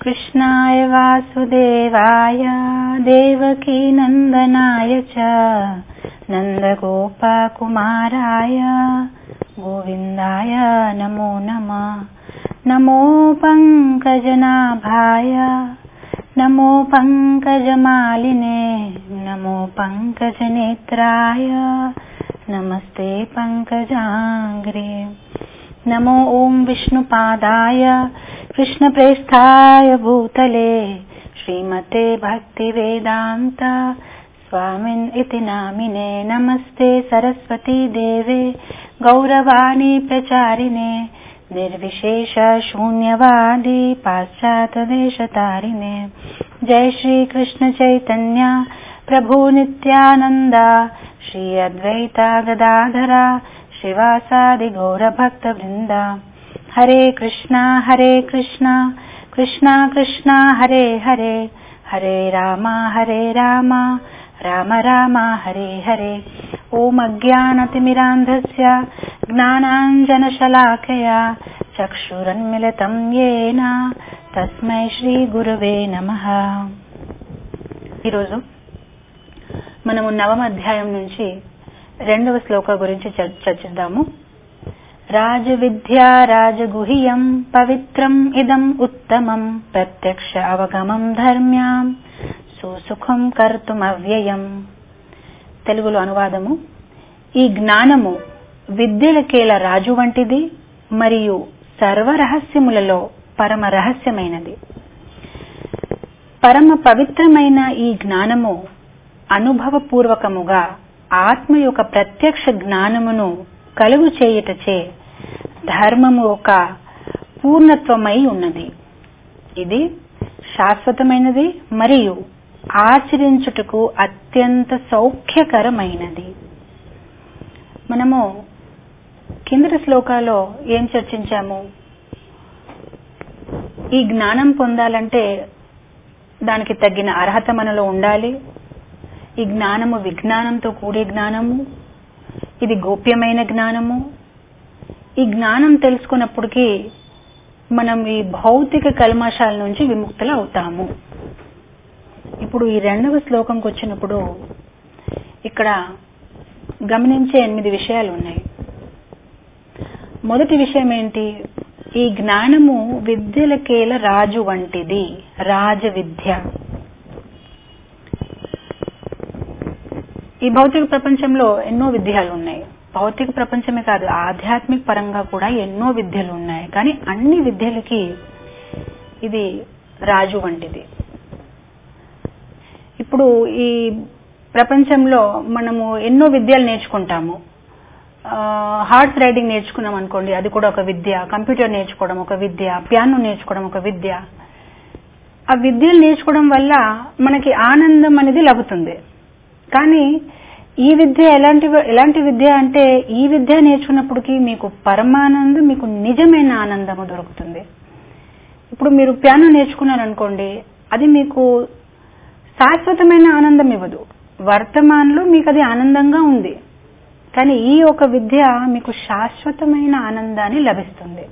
कृष्णाय वासुदेवाय देवकीनन्दनाय च नन्दगोपकुमाराय गोविन्दाय नमो नमः नमो पङ्कजनाभाय नमो पङ्कजमालिने नमो पङ्कजनेत्राय नमस्ते पङ्कजाङ्ग्रे नमो ॐ विष्णुपादाय कृष्णप्रेष्ठाय भूतले श्रीमते भक्तिवेदान्त स्वामिन् इति नामिने नमस्ते सरस्वती देवे गौरवाणी प्रचारिणे निर्विशेष शून्यवादी पाश्चात्यदेशतारिणे जय श्री कृष्ण चैतन्य प्रभु नित्यानन्द श्री अद्वैता गदाधरा श्रीवासादि गौरभक्तवृन्द हरे कृष्णा हरे कृष्णा कृष्णा कृष्णा हरे हरे हरे राम हरे राम राम राम हरे हरे ॐ अज्ञानतिमिरान्धस्य ज्ञानाञ्जनशलाकया चक्षुरन्मिलितं येन తస్మై శ్రీ గురువే నమ ఈరోజు మనము నవమ అధ్యాయం నుంచి రెండవ శ్లోక గురించి చర్చిద్దాము రాజవిద్యా రాజగుహ్యం పవిత్రం ఇదం ఉత్తమం ప్రత్యక్ష అవగమం ధర్మ్యాం సుసుఖం కర్తుమవ్యయం తెలుగులో అనువాదము ఈ జ్ఞానము విద్యలకేల రాజు వంటిది మరియు సర్వరహస్యములలో పరమ రహస్యమైనది పరమ పవిత్రమైన ఈ జ్ఞానము అనుభవపూర్వకముగా ఆత్మ యొక్క ప్రత్యక్ష జ్ఞానమును కలుగు చేయుటచే ధర్మము ఒక పూర్ణత్వమై ఉన్నది ఇది శాశ్వతమైనది మరియు ఆచరించుటకు అత్యంత సౌఖ్యకరమైనది మనము కిందటి శ్లోకాలో ఏం చర్చించాము ఈ జ్ఞానం పొందాలంటే దానికి తగిన అర్హత మనలో ఉండాలి ఈ జ్ఞానము విజ్ఞానంతో కూడే జ్ఞానము ఇది గోప్యమైన జ్ఞానము ఈ జ్ఞానం తెలుసుకున్నప్పటికీ మనం ఈ భౌతిక కల్మాషాల నుంచి విముక్తులు అవుతాము ఇప్పుడు ఈ రెండవ శ్లోకంకి వచ్చినప్పుడు ఇక్కడ గమనించే ఎనిమిది విషయాలు ఉన్నాయి మొదటి విషయం ఏంటి ఈ జ్ఞానము విద్యలకేల రాజు వంటిది రాజ విద్య ఈ భౌతిక ప్రపంచంలో ఎన్నో విద్యలు ఉన్నాయి భౌతిక ప్రపంచమే కాదు ఆధ్యాత్మిక పరంగా కూడా ఎన్నో విద్యలు ఉన్నాయి కానీ అన్ని విద్యలకి ఇది రాజు వంటిది ఇప్పుడు ఈ ప్రపంచంలో మనము ఎన్నో విద్యలు నేర్చుకుంటాము హార్స్ రైడింగ్ నేర్చుకున్నాం అనుకోండి అది కూడా ఒక విద్య కంప్యూటర్ నేర్చుకోవడం ఒక విద్య పియానో నేర్చుకోవడం ఒక విద్య ఆ విద్యలు నేర్చుకోవడం వల్ల మనకి ఆనందం అనేది లభిస్తుంది కానీ ఈ విద్య ఎలాంటి ఎలాంటి విద్య అంటే ఈ విద్య నేర్చుకున్నప్పటికీ మీకు పరమానందం మీకు నిజమైన ఆనందము దొరుకుతుంది ఇప్పుడు మీరు పియానో నేర్చుకున్నారనుకోండి అది మీకు శాశ్వతమైన ఆనందం ఇవ్వదు వర్తమానంలో మీకు అది ఆనందంగా ఉంది కానీ ఈ ఒక విద్య మీకు శాశ్వతమైన ఆనందాన్ని లభిస్తుంది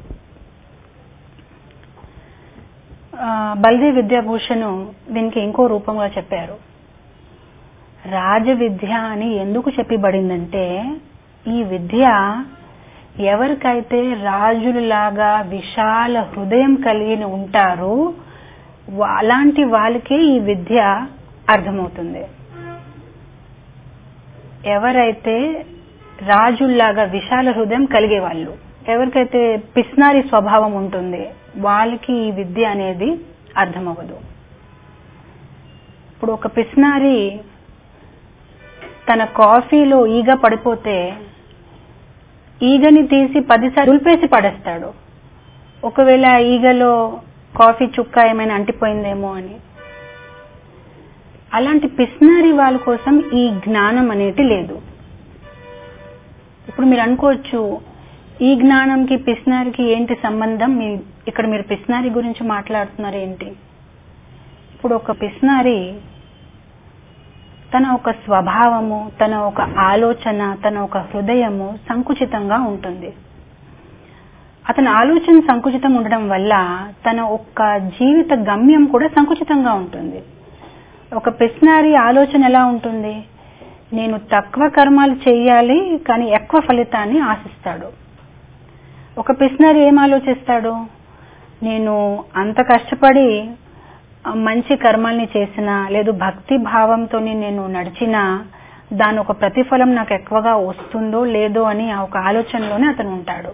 బల్దేవ్ విద్యాభూషణ్ దీనికి ఇంకో రూపంగా చెప్పారు రాజ విద్య అని ఎందుకు చెప్పబడిందంటే ఈ విద్య ఎవరికైతే రాజులలాగా విశాల హృదయం కలిగి ఉంటారో అలాంటి వాళ్ళకే ఈ విద్య అర్థమవుతుంది ఎవరైతే రాజుల్లాగా విశాల హృదయం కలిగే వాళ్ళు ఎవరికైతే పిస్నారి స్వభావం ఉంటుంది వాళ్ళకి ఈ విద్య అనేది అర్థమవ్వదు ఇప్పుడు ఒక పిస్నారి తన కాఫీలో ఈగ పడిపోతే ఈగని తీసి పదిసార్లు దులిపేసి పడేస్తాడు ఒకవేళ ఈగలో కాఫీ చుక్క ఏమైనా అంటిపోయిందేమో అని అలాంటి పిస్నారి వాళ్ళ కోసం ఈ జ్ఞానం అనేది లేదు ఇప్పుడు మీరు అనుకోవచ్చు ఈ జ్ఞానంకి పిస్నారికి ఏంటి సంబంధం మీ ఇక్కడ మీరు పిస్నారి గురించి మాట్లాడుతున్నారు ఏంటి ఇప్పుడు ఒక పిస్నారి తన ఒక స్వభావము తన ఒక ఆలోచన తన ఒక హృదయము సంకుచితంగా ఉంటుంది అతని ఆలోచన సంకుచితం ఉండడం వల్ల తన ఒక్క జీవిత గమ్యం కూడా సంకుచితంగా ఉంటుంది ఒక పిస్నారి ఆలోచన ఎలా ఉంటుంది నేను తక్కువ కర్మాలు చేయాలి కానీ ఎక్కువ ఫలితాన్ని ఆశిస్తాడు ఒక పిస్నరీ ఏం ఆలోచిస్తాడు నేను అంత కష్టపడి మంచి కర్మల్ని చేసినా లేదు భక్తి భావంతో నేను నడిచినా దాని ఒక ప్రతిఫలం నాకు ఎక్కువగా వస్తుందో లేదో అని ఆ ఒక ఆలోచనలోనే అతను ఉంటాడు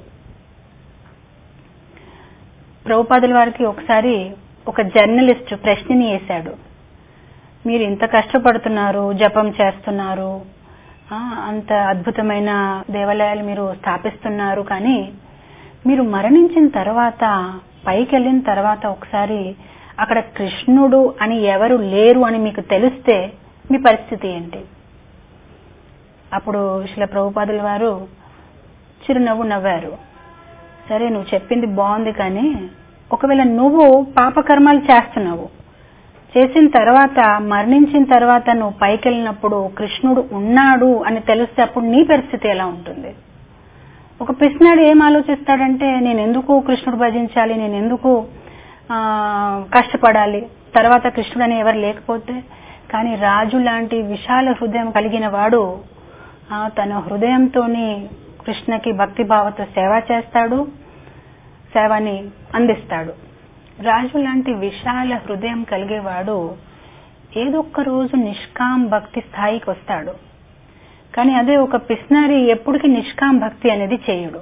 ప్రభుపాదుల వారికి ఒకసారి ఒక జర్నలిస్ట్ ప్రశ్నని వేశాడు మీరు ఇంత కష్టపడుతున్నారు జపం చేస్తున్నారు ఆ, అంత అద్భుతమైన దేవాలయాలు మీరు స్థాపిస్తున్నారు కానీ మీరు మరణించిన తర్వాత పైకి వెళ్ళిన తర్వాత ఒకసారి అక్కడ కృష్ణుడు అని ఎవరు లేరు అని మీకు తెలిస్తే మీ పరిస్థితి ఏంటి అప్పుడు శిల ప్రభుపాదుల వారు చిరునవ్వు నవ్వారు సరే నువ్వు చెప్పింది బాగుంది కానీ ఒకవేళ నువ్వు పాపకర్మాలు చేస్తున్నావు చేసిన తర్వాత మరణించిన తర్వాత నువ్వు పైకి వెళ్ళినప్పుడు కృష్ణుడు ఉన్నాడు అని తెలిస్తే అప్పుడు నీ పరిస్థితి ఎలా ఉంటుంది ఒక పిసినాడు ఏం ఆలోచిస్తాడంటే నేను ఎందుకు కృష్ణుడు భజించాలి నేను ఎందుకు ఆ, కష్టపడాలి తర్వాత కృష్ణుడు అని ఎవరు లేకపోతే కానీ రాజు లాంటి విశాల హృదయం కలిగిన వాడు ఆ, తన హృదయంతోని కృష్ణకి భక్తి భావతో సేవ చేస్తాడు సేవని అందిస్తాడు రాజు లాంటి విశాల హృదయం కలిగేవాడు ఏదో ఒక్క రోజు నిష్కాం భక్తి స్థాయికి వస్తాడు కానీ అదే ఒక పిస్నారి ఎప్పటికీ నిష్కాం భక్తి అనేది చేయడు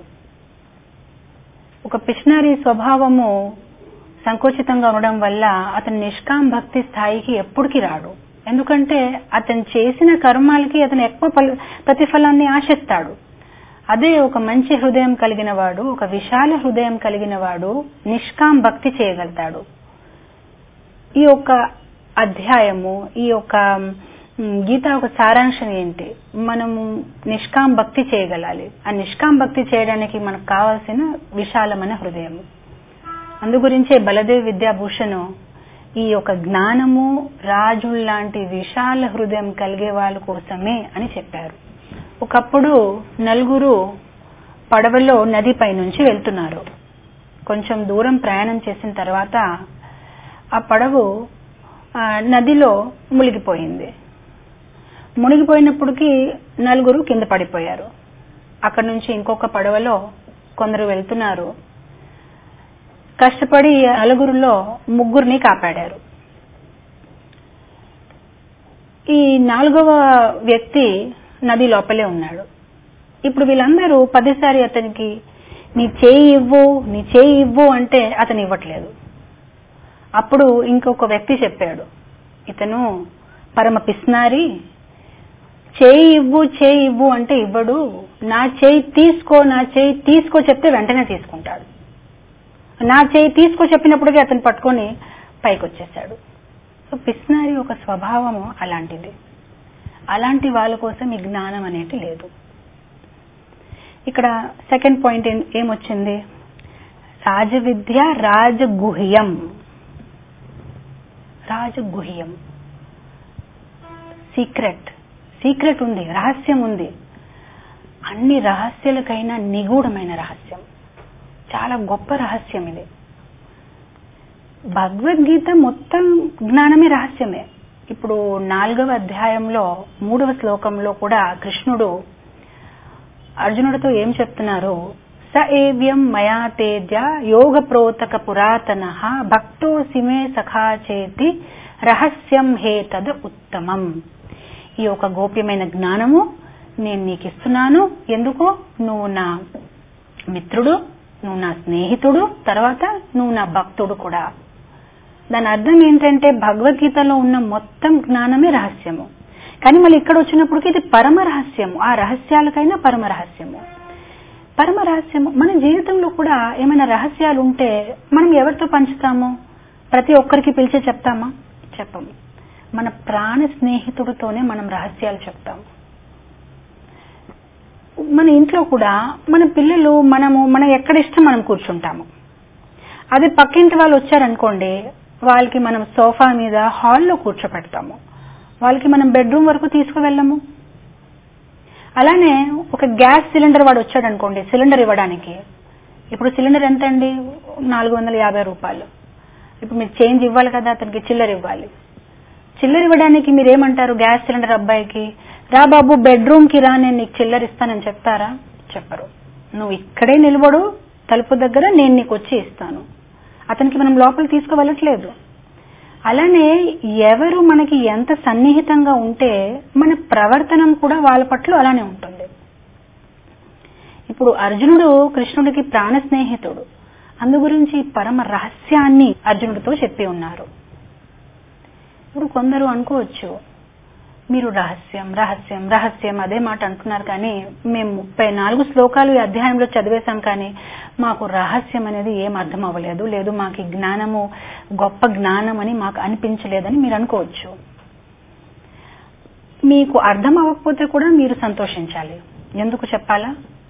ఒక పిస్నారి స్వభావము సంకోచితంగా ఉండడం వల్ల అతను నిష్కాం భక్తి స్థాయికి ఎప్పటికీ రాడు ఎందుకంటే అతను చేసిన కర్మాలకి అతను ఎక్కువ ఫల- ప్రతిఫలాన్ని ఆశిస్తాడు అదే ఒక మంచి హృదయం కలిగిన వాడు ఒక విశాల హృదయం కలిగిన వాడు నిష్కాం భక్తి చేయగలుగుతాడు ఈ యొక్క అధ్యాయము ఈ యొక్క మ్, గీత ఒక సారాంశం ఏంటి మనము నిష్కాం భక్తి చేయగలాలి ఆ నిష్కాం భక్తి చేయడానికి మనకు కావాల్సిన విశాలమైన హృదయం అందు గురించే బలదేవ్ విద్యాభూషణ్ ఈ యొక్క జ్ఞానము రాజుల్లాంటి విశాల హృదయం కలిగే వాళ్ళ కోసమే అని చెప్పారు ఒకప్పుడు నలుగురు పడవలో నదిపై నుంచి వెళ్తున్నారు కొంచెం దూరం ప్రయాణం చేసిన తర్వాత ఆ పడవు ఆ, నదిలో మునిగిపోయింది మునిగిపోయినప్పటికీ నలుగురు కింద పడిపోయారు అక్కడి నుంచి ఇంకొక పడవలో కొందరు వెళ్తున్నారు కష్టపడి ఆ నలుగురిలో ముగ్గురిని కాపాడారు ఈ నాలుగవ వ్యక్తి నది లోపలే ఉన్నాడు ఇప్పుడు వీళ్ళందరూ పదిసారి అతనికి నీ చేయి ఇవ్వు నీ చేయి ఇవ్వు అంటే అతను ఇవ్వట్లేదు అప్పుడు ఇంకొక వ్యక్తి చెప్పాడు ఇతను పరమ పిస్నారి చేయి ఇవ్వు చేయి ఇవ్వు అంటే ఇవ్వడు నా చేయి తీసుకో నా చేయి తీసుకో చెప్తే వెంటనే తీసుకుంటాడు నా చేయి తీసుకో చెప్పినప్పటికీ అతను పట్టుకొని పైకి వచ్చేసాడు సో పిస్నారి ఒక స్వభావము అలాంటిది అలాంటి వాళ్ళ కోసం ఈ జ్ఞానం అనేది లేదు ఇక్కడ సెకండ్ పాయింట్ ఏం- ఏమొచ్చింది రాజవిద్య రాజగుహ్యం రాజగుహ్యం సీక్రెట్ సీక్రెట్ ఉంది రహస్యం ఉంది అన్ని రహస్యాలకైనా నిగూఢమైన రహస్యం చాలా గొప్ప రహస్యం ఇది భగవద్గీత మొత్తం జ్ఞానమే రహస్యమే ఇప్పుడు నాలుగవ అధ్యాయంలో మూడవ శ్లోకంలో కూడా కృష్ణుడు అర్జునుడితో ఏం చెప్తున్నారు స ఏవ్యం మయా తేజ యోగ ప్రోతక పురాతన భక్తో సిమే సఖా చేతి రహస్యం హే తద్ ఉత్తమం ఈ యొక్క గోప్యమైన జ్ఞానము నేను నీకు ఇస్తున్నాను ఎందుకు నువ్వు నా మిత్రుడు నువ్వు నా స్నేహితుడు తర్వాత నువ్వు నా భక్తుడు కూడా దాని అర్థం ఏంటంటే భగవద్గీతలో ఉన్న మొత్తం జ్ఞానమే రహస్యము కానీ మళ్ళీ ఇక్కడ వచ్చినప్పటికీ ఇది పరమ రహస్యము ఆ రహస్యాలకైనా పరమ రహస్యము పరమ రహస్యము మన జీవితంలో కూడా ఏమైనా రహస్యాలు ఉంటే మనం ఎవరితో పంచుతాము ప్రతి ఒక్కరికి పిలిచే చెప్తామా చెప్పము మన ప్రాణ స్నేహితుడితోనే మనం రహస్యాలు చెప్తాము మన ఇంట్లో కూడా మన పిల్లలు మనము మన ఎక్కడ ఇష్టం మనం కూర్చుంటాము అదే పక్కింటి వాళ్ళు వచ్చారనుకోండి వాళ్ళకి మనం సోఫా మీద హాల్లో కూర్చోపెడతాము వాళ్ళకి మనం బెడ్రూమ్ వరకు తీసుకువెళ్ళము అలానే ఒక గ్యాస్ సిలిండర్ వాడు వచ్చాడు అనుకోండి సిలిండర్ ఇవ్వడానికి ఇప్పుడు సిలిండర్ ఎంత అండి నాలుగు వందల యాభై రూపాయలు ఇప్పుడు మీరు చేంజ్ ఇవ్వాలి కదా అతనికి చిల్లర ఇవ్వాలి చిల్లర ఇవ్వడానికి మీరు ఏమంటారు గ్యాస్ సిలిండర్ అబ్బాయికి రా బాబు బెడ్రూమ్ కి రా నేను నీకు చిల్లర ఇస్తానని చెప్తారా చెప్పరు నువ్వు ఇక్కడే నిలబడు తలుపు దగ్గర నేను నీకు వచ్చి ఇస్తాను అతనికి మనం లోపల తీసుకువెళ్ళట్లేదు అలానే ఎవరు మనకి ఎంత సన్నిహితంగా ఉంటే మన ప్రవర్తనం కూడా వాళ్ళ పట్ల అలానే ఉంటుంది ఇప్పుడు అర్జునుడు కృష్ణుడికి ప్రాణ స్నేహితుడు అందు గురించి పరమ రహస్యాన్ని అర్జునుడితో చెప్పి ఉన్నారు ఇప్పుడు కొందరు అనుకోవచ్చు మీరు రహస్యం రహస్యం రహస్యం అదే మాట అంటున్నారు కానీ మేము ముప్పై నాలుగు శ్లోకాలు ఈ అధ్యాయంలో చదివేశాం కానీ మాకు రహస్యం అనేది ఏం అర్థం అవ్వలేదు లేదు మాకు ఈ జ్ఞానము గొప్ప జ్ఞానం అని మాకు అనిపించలేదని మీరు అనుకోవచ్చు మీకు అర్థం అవ్వకపోతే కూడా మీరు సంతోషించాలి ఎందుకు చెప్పాలా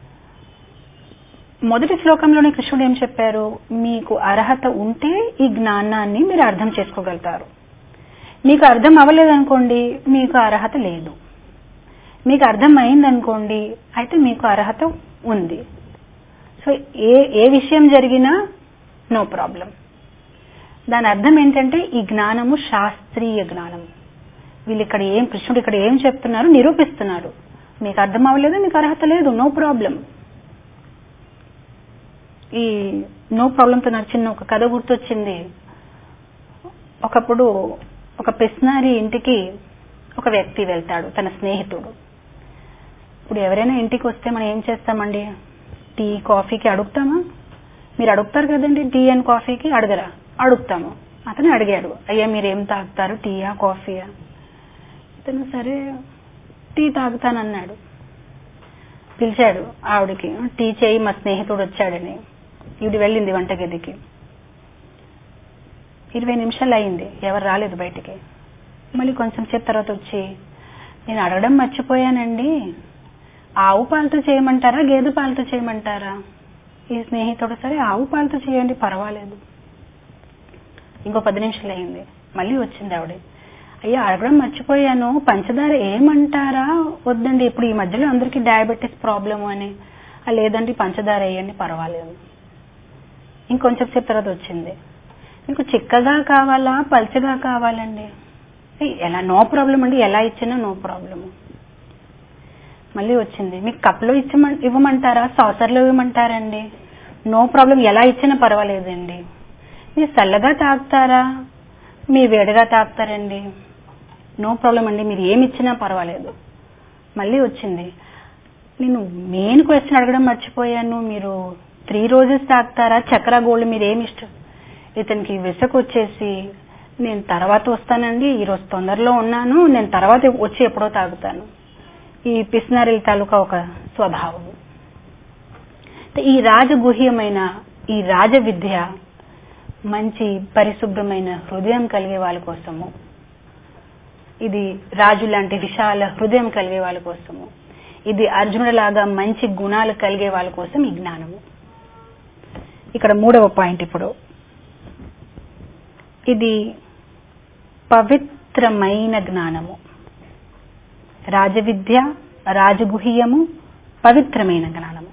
మొదటి శ్లోకంలోనే కృష్ణుడు ఏం చెప్పారు మీకు అర్హత ఉంటే ఈ జ్ఞానాన్ని మీరు అర్థం చేసుకోగలుగుతారు మీకు అర్థం అవ్వలేదనుకోండి మీకు అర్హత లేదు మీకు అర్థం అయిందనుకోండి అయితే మీకు అర్హత ఉంది సో ఏ ఏ విషయం జరిగినా నో ప్రాబ్లం దాని అర్థం ఏంటంటే ఈ జ్ఞానము శాస్త్రీయ జ్ఞానం వీళ్ళు ఇక్కడ ఏం కృష్ణుడు ఇక్కడ ఏం చెప్తున్నారు నిరూపిస్తున్నారు మీకు అర్థం అవ్వలేదు మీకు అర్హత లేదు నో ప్రాబ్లం ఈ నో ప్రాబ్లంతో నాకు చిన్న ఒక కథ గుర్తొచ్చింది ఒకప్పుడు ఒక పిస్నారి ఇంటికి ఒక వ్యక్తి వెళ్తాడు తన స్నేహితుడు ఇప్పుడు ఎవరైనా ఇంటికి వస్తే మనం ఏం చేస్తామండి టీ కాఫీకి అడుగుతామా మీరు అడుగుతారు కదండి టీ అండ్ కాఫీకి అడగరా అడుగుతాము అతను అడిగాడు అయ్యా మీరు ఏం తాగుతారు టీయా కాఫీయా అతను సరే టీ తాగుతానన్నాడు పిలిచాడు ఆవిడకి టీ చేయి మా స్నేహితుడు వచ్చాడని ఈవిడ వెళ్ళింది వంటగదికి ఇరవై నిమిషాలు అయింది ఎవరు రాలేదు బయటికి మళ్ళీ కొంచెం సేపు తర్వాత వచ్చి నేను అడగడం మర్చిపోయానండి ఆవు పాలతో చేయమంటారా గేదె పాలతో చేయమంటారా ఈ స్నేహితుడు సరే ఆవు పాలతో చేయండి పర్వాలేదు ఇంకో పది నిమిషాలు అయింది మళ్ళీ వచ్చింది ఆవిడ అయ్యా అడగడం మర్చిపోయాను పంచదార ఏమంటారా వద్దండి ఇప్పుడు ఈ మధ్యలో అందరికీ డయాబెటీస్ ప్రాబ్లమ్ అని "ఆ, లేదండి పంచదార వేయండి పర్వాలేదు ఇంకొంచెం సేపు తర్వాత వచ్చింది మీకు చిక్కగా కావాలా పల్చగా కావాలండి ఏ, ఎలా నో ప్రాబ్లం అండి ఎలా ఇచ్చినా నో ప్రాబ్లం మళ్ళీ వచ్చింది మీకు కప్లో ఇచ్చమ ఇవ్వమంటారా సాసర్లో ఇవ్వమంటారండి నో ప్రాబ్లం ఎలా ఇచ్చినా పర్వాలేదండి మీరు చల్లగా తాగుతారా మీరు వేడిగా తాగుతారండి నో ప్రాబ్లం అండి మీరు ఏమి ఇచ్చినా పర్వాలేదు మళ్ళీ వచ్చింది నేను మెయిన్ క్వశ్చన్ అడగడం మర్చిపోయాను మీరు త్రీ రోజెస్ తాగుతారా చక్ర గోల్డ్ మీరు ఏమి ఇష్టం ఇతనికి విసుగు వచ్చేసి నేను తర్వాత వస్తానండి ఈ రోజు తొందరలో ఉన్నాను నేను తర్వాత వచ్చి ఎప్పుడో తాగుతాను ఈ పిస్నారిల్ తాలూకా ఒక స్వభావం ఈ రాజగుహ్యమైన ఈ రాజ విద్య మంచి పరిశుభ్రమైన హృదయం కలిగే వాళ్ళ కోసము ఇది రాజు లాంటి విశాల హృదయం కలిగే వాళ్ళ కోసము ఇది అర్జునుడిలాగా మంచి గుణాలు కలిగే వాళ్ళ కోసం ఈ జ్ఞానము ఇక్కడ మూడవ పాయింట్ ఇప్పుడు ఇది పవిత్రమైన జ్ఞానము రాజవిద్య రాజగుహ్యము పవిత్రమైన జ్ఞానము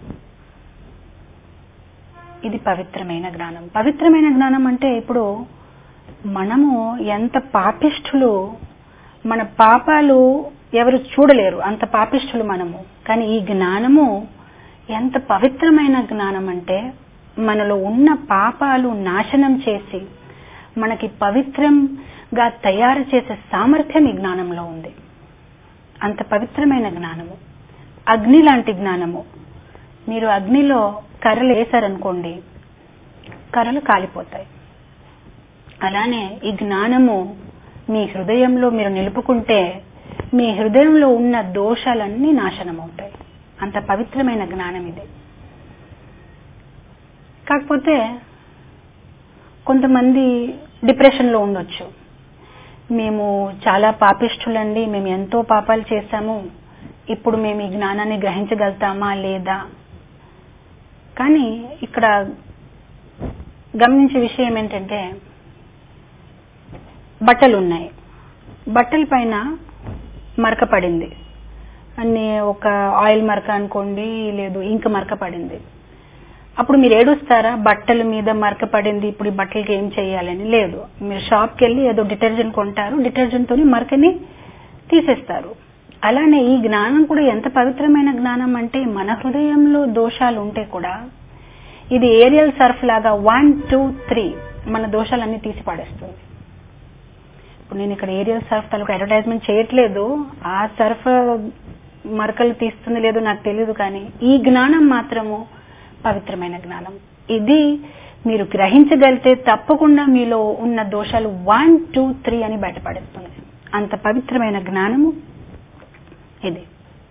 ఇది పవిత్రమైన జ్ఞానం పవిత్రమైన జ్ఞానం అంటే ఇప్పుడు మనము ఎంత పాపిష్ఠులు మన పాపాలు ఎవరు చూడలేరు అంత పాపిష్ఠులు మనము కానీ ఈ జ్ఞానము ఎంత పవిత్రమైన జ్ఞానం అంటే మనలో ఉన్న పాపాలు నాశనం చేసి మనకి పవిత్రంగా తయారు చేసే సామర్థ్యం ఈ జ్ఞానంలో ఉంది అంత పవిత్రమైన జ్ఞానము అగ్ని లాంటి జ్ఞానము మీరు అగ్నిలో కర్రలు వేశారనుకోండి కర్రలు కాలిపోతాయి అలానే ఈ జ్ఞానము మీ హృదయంలో మీరు నిలుపుకుంటే మీ హృదయంలో ఉన్న దోషాలన్నీ నాశనం అవుతాయి అంత పవిత్రమైన జ్ఞానం ఇది కాకపోతే కొంతమంది డిప్రెషన్లో ఉండొచ్చు మేము చాలా పాపిష్ఠులండి మేము ఎంతో పాపాలు చేశాము ఇప్పుడు మేము ఈ జ్ఞానాన్ని గ్రహించగలుగుతామా లేదా కానీ ఇక్కడ గమనించే విషయం ఏంటంటే బట్టలు ఉన్నాయి బట్టల పైన మరక పడింది అన్ని ఒక ఆయిల్ మరక అనుకోండి లేదు ఇంక మరక పడింది అప్పుడు మీరు ఏడుస్తారా బట్టల మీద మరక పడింది ఇప్పుడు ఈ బట్టలకి ఏం చేయాలని లేదు మీరు షాప్కి వెళ్ళి ఏదో డిటర్జెంట్ కొంటారు డిటర్జెంట్ తోని మరకని తీసేస్తారు అలానే ఈ జ్ఞానం కూడా ఎంత పవిత్రమైన జ్ఞానం అంటే మన హృదయంలో దోషాలు ఉంటే కూడా ఇది ఏరియల్ సర్ఫ్ లాగా వన్ టూ త్రీ మన దోషాలన్నీ తీసి పడేస్తుంది ఇప్పుడు నేను ఇక్కడ ఏరియల్ సర్ఫ్ తాలూకు అడ్వర్టైజ్మెంట్ చేయట్లేదు ఆ సర్ఫ్ మరకలు తీస్తుంది లేదో నాకు తెలియదు కానీ ఈ జ్ఞానం మాత్రము పవిత్రమైన జ్ఞానం ఇది మీరు గ్రహించగలిగితే తప్పకుండా మీలో ఉన్న దోషాలు వన్ టూ త్రీ అని బయటపడేస్తుంది అంత పవిత్రమైన జ్ఞానము ఇది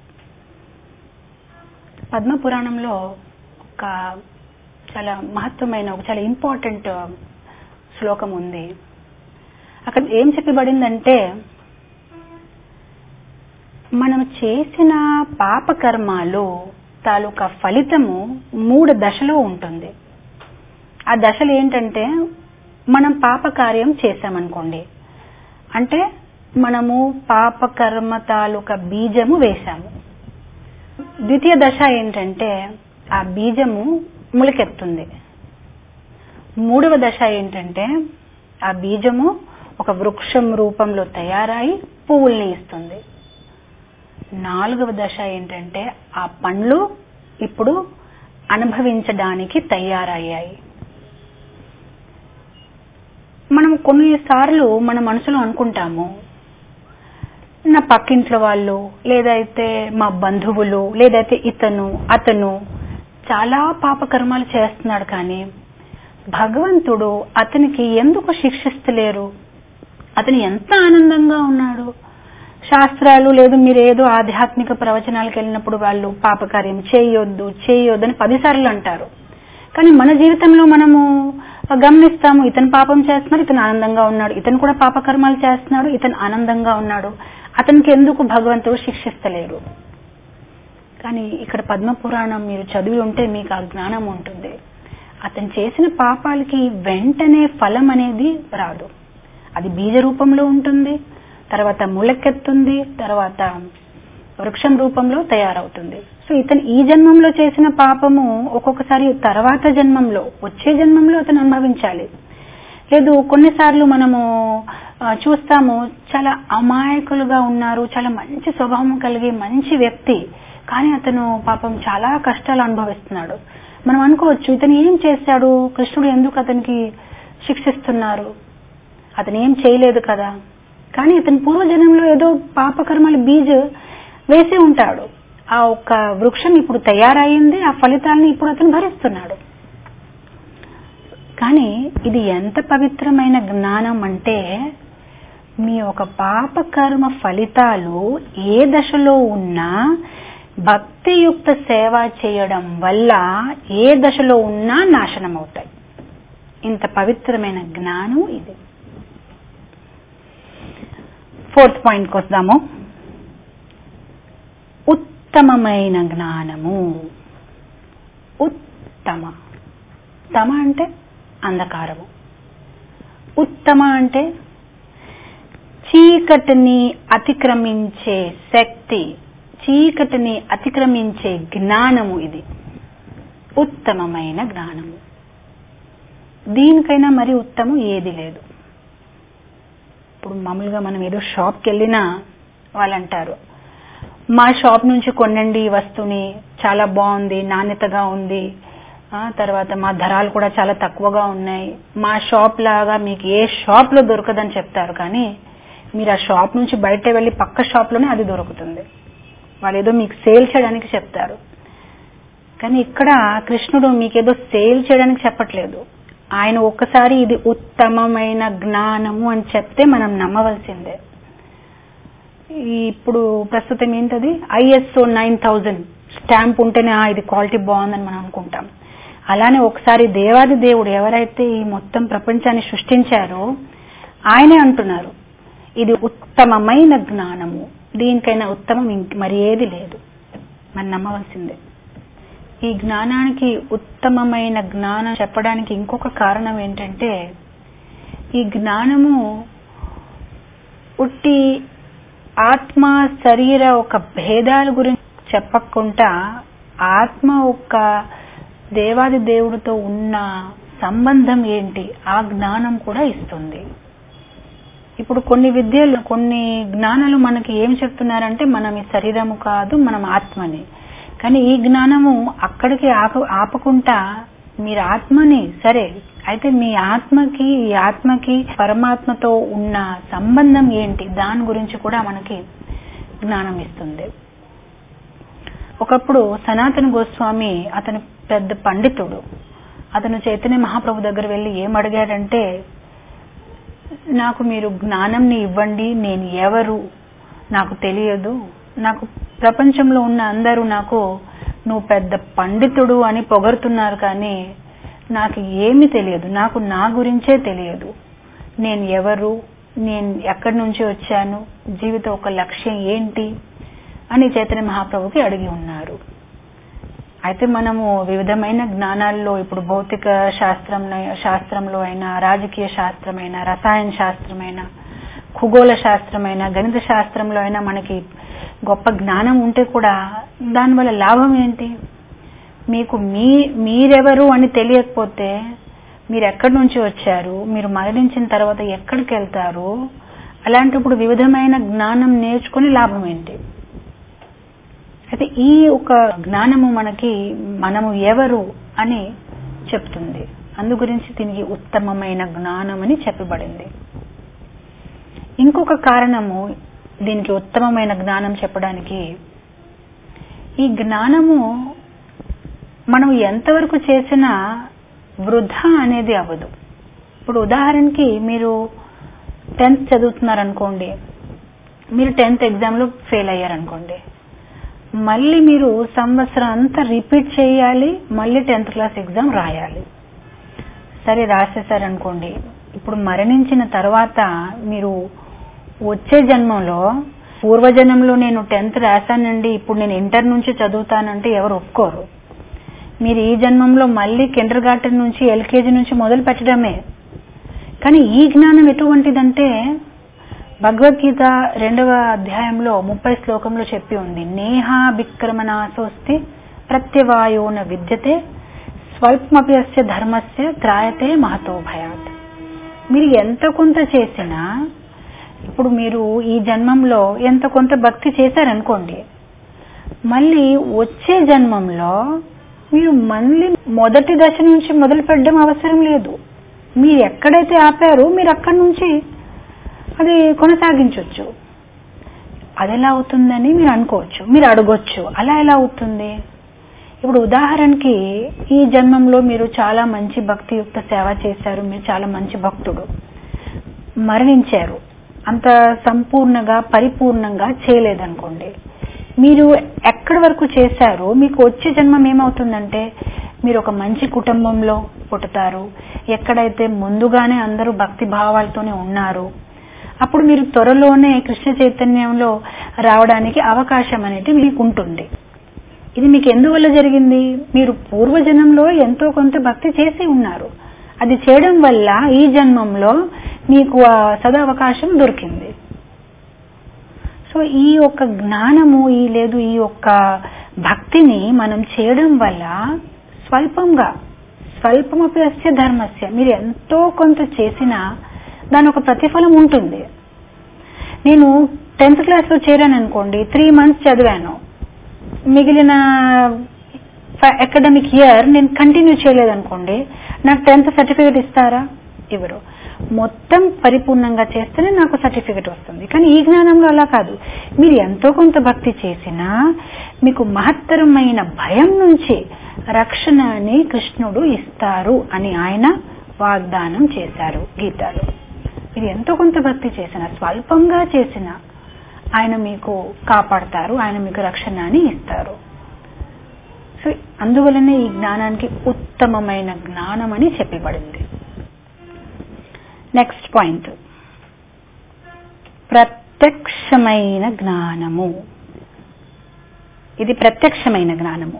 పద్మ పురాణంలో ఒక చాలా మహత్వమైన ఒక చాలా ఇంపార్టెంట్ శ్లోకం ఉంది అక్కడ ఏం చెప్పబడిందంటే మనం చేసిన పాపకర్మాలు తాలూకా ఫలితము మూడు దశలో ఉంటుంది ఆ దశలు ఏంటంటే మనం పాపకార్యం చేశామనుకోండి అంటే మనము పాపకర్మ తాలూకా బీజము వేశాము ద్వితీయ దశ ఏంటంటే ఆ బీజము ములకెత్తుంది మూడవ దశ ఏంటంటే ఆ బీజము ఒక వృక్షం రూపంలో తయారై పువ్వుల్ని ఇస్తుంది నాలుగవ దశ ఏంటంటే ఆ పండ్లు ఇప్పుడు అనుభవించడానికి తయారయ్యాయి మనం కొన్నిసార్లు మన మనసులో అనుకుంటాము నా పక్కింట్లో వాళ్ళు లేదైతే మా బంధువులు లేదైతే ఇతను అతను చాలా పాపకర్మాలు చేస్తున్నాడు కానీ భగవంతుడు అతనికి ఎందుకు శిక్షిస్తలేరు అతను ఎంత ఆనందంగా ఉన్నాడు శాస్త్రాలు లేదు మీరు ఏదో ఆధ్యాత్మిక ప్రవచనాలకు వెళ్ళినప్పుడు వాళ్ళు పాపకార్యం చేయొద్దు చేయొద్దు అని పదిసార్లు అంటారు కానీ మన జీవితంలో మనము గమనిస్తాము ఇతను పాపం చేస్తున్నాడు ఇతను ఆనందంగా ఉన్నాడు ఇతను కూడా పాపకర్మాలు చేస్తున్నాడు ఇతను ఆనందంగా ఉన్నాడు అతనికి ఎందుకు భగవంతుడు శిక్షిస్తలేరు కానీ ఇక్కడ పద్మ పురాణం మీరు చదివి ఉంటే మీకు ఆ జ్ఞానం ఉంటుంది అతను చేసిన పాపాలకి వెంటనే ఫలం అనేది రాదు అది బీజ రూపంలో ఉంటుంది తర్వాత ములకెత్తుంది తర్వాత వృక్షం రూపంలో తయారవుతుంది సో ఇతను ఈ జన్మంలో చేసిన పాపము ఒక్కొక్కసారి తర్వాత జన్మంలో వచ్చే జన్మంలో అతను అనుభవించాలి లేదు కొన్నిసార్లు మనము చూస్తాము చాలా అమాయకులుగా ఉన్నారు చాలా మంచి స్వభావం కలిగి మంచి వ్యక్తి కానీ అతను పాపం చాలా కష్టాలు అనుభవిస్తున్నాడు మనం అనుకోవచ్చు ఇతను ఏం చేశాడు కృష్ణుడు ఎందుకు అతనికి శిక్షిస్తున్నారు అతను ఏం చేయలేదు కదా కానీ ఇతని పూర్వజన్మంలో ఏదో పాపకర్మల బీజ వేసి ఉంటాడు ఆ ఒక్క వృక్షం ఇప్పుడు తయారయ్యింది ఆ ఫలితాలను ఇప్పుడు అతను భరిస్తున్నాడు కానీ ఇది ఎంత పవిత్రమైన జ్ఞానం అంటే మీ ఒక పాపకర్మ ఫలితాలు ఏ దశలో ఉన్నా భక్తియుక్త సేవ చేయడం వల్ల ఏ దశలో ఉన్నా నాశనం అవుతాయి ఇంత పవిత్రమైన జ్ఞానం ఇది ఫోర్త్ పాయింట్కి వద్దాము ఉత్తమమైన జ్ఞానము ఉత్తమ తమ అంటే అంధకారము ఉత్తమ అంటే చీకటిని అతిక్రమించే శక్తి చీకటిని అతిక్రమించే జ్ఞానము ఇది ఉత్తమమైన జ్ఞానము దీనికైనా మరి ఉత్తమం ఏది లేదు ఇప్పుడు మామూలుగా మనం ఏదో షాప్కి వెళ్ళినా వాళ్ళు అంటారు మా షాప్ నుంచి కొనండి ఈ వస్తువుని చాలా బాగుంది నాణ్యతగా ఉంది తర్వాత మా ధరలు కూడా చాలా తక్కువగా ఉన్నాయి మా షాప్ లాగా మీకు ఏ షాప్ లో దొరకదని చెప్తారు కానీ మీరు ఆ షాప్ నుంచి బయట వెళ్లి పక్క షాప్ లోనే అది దొరుకుతుంది వాళ్ళు ఏదో మీకు సేల్ చేయడానికి చెప్తారు కానీ ఇక్కడ కృష్ణుడు మీకేదో సేల్ చేయడానికి చెప్పట్లేదు ఆయన ఒక్కసారి ఇది ఉత్తమమైన జ్ఞానము అని చెప్తే మనం నమ్మవలసిందే ఇప్పుడు ప్రస్తుతం ఏంటది ఐఎస్ఓ నైన్ థౌజండ్ స్టాంప్ ఉంటేనే ఇది క్వాలిటీ బాగుందని మనం అనుకుంటాం అలానే ఒకసారి దేవాది దేవుడు ఎవరైతే ఈ మొత్తం ప్రపంచాన్ని సృష్టించారో ఆయనే అంటున్నారు ఇది ఉత్తమమైన జ్ఞానము దీనికైనా ఉత్తమం మరి ఏది లేదు మనం నమ్మవలసిందే ఈ జ్ఞానానికి ఉత్తమమైన జ్ఞానం చెప్పడానికి ఇంకొక కారణం ఏంటంటే ఈ జ్ఞానము ఉట్టి ఆత్మ శరీర ఒక భేదాల గురించి చెప్పకుండా ఆత్మ ఒక దేవాది దేవుడితో ఉన్న సంబంధం ఏంటి ఆ జ్ఞానం కూడా ఇస్తుంది ఇప్పుడు కొన్ని విద్యలు కొన్ని జ్ఞానాలు మనకి ఏం చెప్తున్నారంటే మనం ఈ శరీరము కాదు మనం ఆత్మని కానీ ఈ జ్ఞానము అక్కడికి ఆప ఆపకుండా మీరు ఆత్మని సరే అయితే మీ ఆత్మకి ఈ ఆత్మకి పరమాత్మతో ఉన్న సంబంధం ఏంటి దాని గురించి కూడా మనకి జ్ఞానం ఇస్తుంది ఒకప్పుడు సనాతన గోస్వామి అతని పెద్ద పండితుడు అతను చైతన్య మహాప్రభు దగ్గర వెళ్ళి ఏం అడిగాడంటే నాకు మీరు జ్ఞానంని ఇవ్వండి నేను ఎవరు నాకు తెలియదు నాకు ప్రపంచంలో ఉన్న అందరూ నాకు నువ్వు పెద్ద పండితుడు అని పొగరుతున్నారు కానీ నాకు ఏమీ తెలియదు నాకు నా గురించే తెలియదు నేను ఎవరు నేను ఎక్కడి నుంచి వచ్చాను జీవిత ఒక లక్ష్యం ఏంటి అని చైతన్య మహాప్రభుకి అడిగి ఉన్నారు అయితే మనము వివిధమైన జ్ఞానాల్లో ఇప్పుడు భౌతిక శాస్త్రం శాస్త్రంలో అయినా రాజకీయ శాస్త్రమైన రసాయన శాస్త్రమైన ఖగోళ శాస్త్రమైన గణిత శాస్త్రంలో అయినా మనకి గొప్ప జ్ఞానం ఉంటే కూడా దానివల్ల లాభం ఏంటి మీకు మీ మీరెవరు అని తెలియకపోతే మీరు ఎక్కడి నుంచి వచ్చారు మీరు మరణించిన తర్వాత ఎక్కడికి వెళ్తారు అలాంటప్పుడు వివిధమైన జ్ఞానం నేర్చుకుని లాభం ఏంటి అయితే ఈ ఒక జ్ఞానము మనకి మనము ఎవరు అని చెప్తుంది అందు గురించి దీనికి ఉత్తమమైన జ్ఞానం అని చెప్పబడింది ఇంకొక కారణము దీనికి ఉత్తమమైన జ్ఞానం చెప్పడానికి ఈ జ్ఞానము మనం ఎంతవరకు చేసినా వృధా అనేది అవ్వదు ఇప్పుడు ఉదాహరణకి మీరు టెన్త్ చదువుతున్నారనుకోండి మీరు టెన్త్ ఎగ్జామ్లో ఫెయిల్ అయ్యారనుకోండి మళ్ళీ మీరు సంవత్సరం అంతా రిపీట్ చేయాలి మళ్ళీ టెన్త్ క్లాస్ ఎగ్జామ్ రాయాలి సరే రాసేసారనుకోండి ఇప్పుడు మరణించిన తర్వాత మీరు వచ్చే జన్మంలో పూర్వజన్మంలో నేను టెన్త్ రాశానండి ఇప్పుడు నేను ఇంటర్ నుంచి చదువుతానంటే ఎవరు ఒప్పుకోరు మీరు ఈ జన్మంలో మళ్ళీ కిండర్ గార్టెన్ నుంచి ఎల్కేజీ నుంచి మొదలు పెట్టడమే కానీ ఈ జ్ఞానం ఎటువంటిదంటే భగవద్గీత రెండవ అధ్యాయంలో ముప్పై శ్లోకంలో చెప్పి ఉంది నేహా విక్రమనాశోస్తి ప్రత్యవాయోన విద్యతే స్వల్పమప్యస్య ధర్మస్య త్రాయతే మహతో భయాత్ మీరు ఎంత కొంత చేసినా ఇప్పుడు మీరు ఈ జన్మంలో ఎంత కొంత భక్తి చేశారనుకోండి మళ్ళీ వచ్చే జన్మంలో మీరు మళ్ళీ మొదటి దశ నుంచి మొదలు పెట్టడం అవసరం లేదు మీరు ఎక్కడైతే ఆపారో మీరు అక్కడి నుంచి అది కొనసాగించవచ్చు అది ఎలా అవుతుందని మీరు అనుకోవచ్చు మీరు అడగొచ్చు అలా ఎలా అవుతుంది ఇప్పుడు ఉదాహరణకి ఈ జన్మంలో మీరు చాలా మంచి భక్తియుక్త సేవ చేశారు మీరు చాలా మంచి భక్తుడు మరణించారు అంత సంపూర్ణంగా పరిపూర్ణంగా చేయలేదనుకోండి మీరు ఎక్కడి వరకు చేశారో మీకు వచ్చే జన్మం ఏమవుతుందంటే మీరు ఒక మంచి కుటుంబంలో పుడతారు ఎక్కడైతే ముందుగానే అందరూ భక్తి భావాలతోనే ఉన్నారు అప్పుడు మీరు త్వరలోనే కృష్ణ చైతన్యంలో రావడానికి అవకాశం అనేది మీకు ఉంటుంది ఇది మీకు ఎందువల్ల జరిగింది మీరు పూర్వజన్మంలో ఎంతో కొంత భక్తి చేసి ఉన్నారు అది చేయడం వల్ల ఈ జన్మంలో మీకు ఆ సదవకాశం దొరికింది సో ఈ యొక్క జ్ఞానము ఈ లేదు ఈ యొక్క భక్తిని మనం చేయడం వల్ల స్వల్పంగా స్వల్పమపి అస్య ధర్మస్య మీరు ఎంతో కొంత చేసినా దాని ఒక ప్రతిఫలం ఉంటుంది నేను టెన్త్ క్లాస్లో చేరాను అనుకోండి త్రీ మంత్స్ చదివాను మిగిలిన అకాడమిక్ ఇయర్ నేను కంటిన్యూ చేయలేదనుకోండి నాకు టెన్త్ సర్టిఫికేట్ ఇస్తారా ఇవ్వరు మొత్తం పరిపూర్ణంగా చేస్తేనే నాకు సర్టిఫికెట్ వస్తుంది కానీ ఈ జ్ఞానంలో అలా కాదు మీరు ఎంతో కొంత భక్తి చేసినా మీకు మహత్తరమైన భయం నుంచి రక్షణని కృష్ణుడు ఇస్తారు అని ఆయన వాగ్దానం చేశారు గీతాలో మీరు ఎంతో కొంత భక్తి చేసిన స్వల్పంగా చేసిన ఆయన మీకు కాపాడతారు ఆయన మీకు రక్షణని ఇస్తారు సో అందువలనే ఈ జ్ఞానానికి ఉత్తమమైన జ్ఞానం అని చెప్పబడింది నెక్స్ట్ పాయింట్ ప్రత్యక్షమైన జ్ఞానము ఇది ప్రత్యక్షమైన జ్ఞానము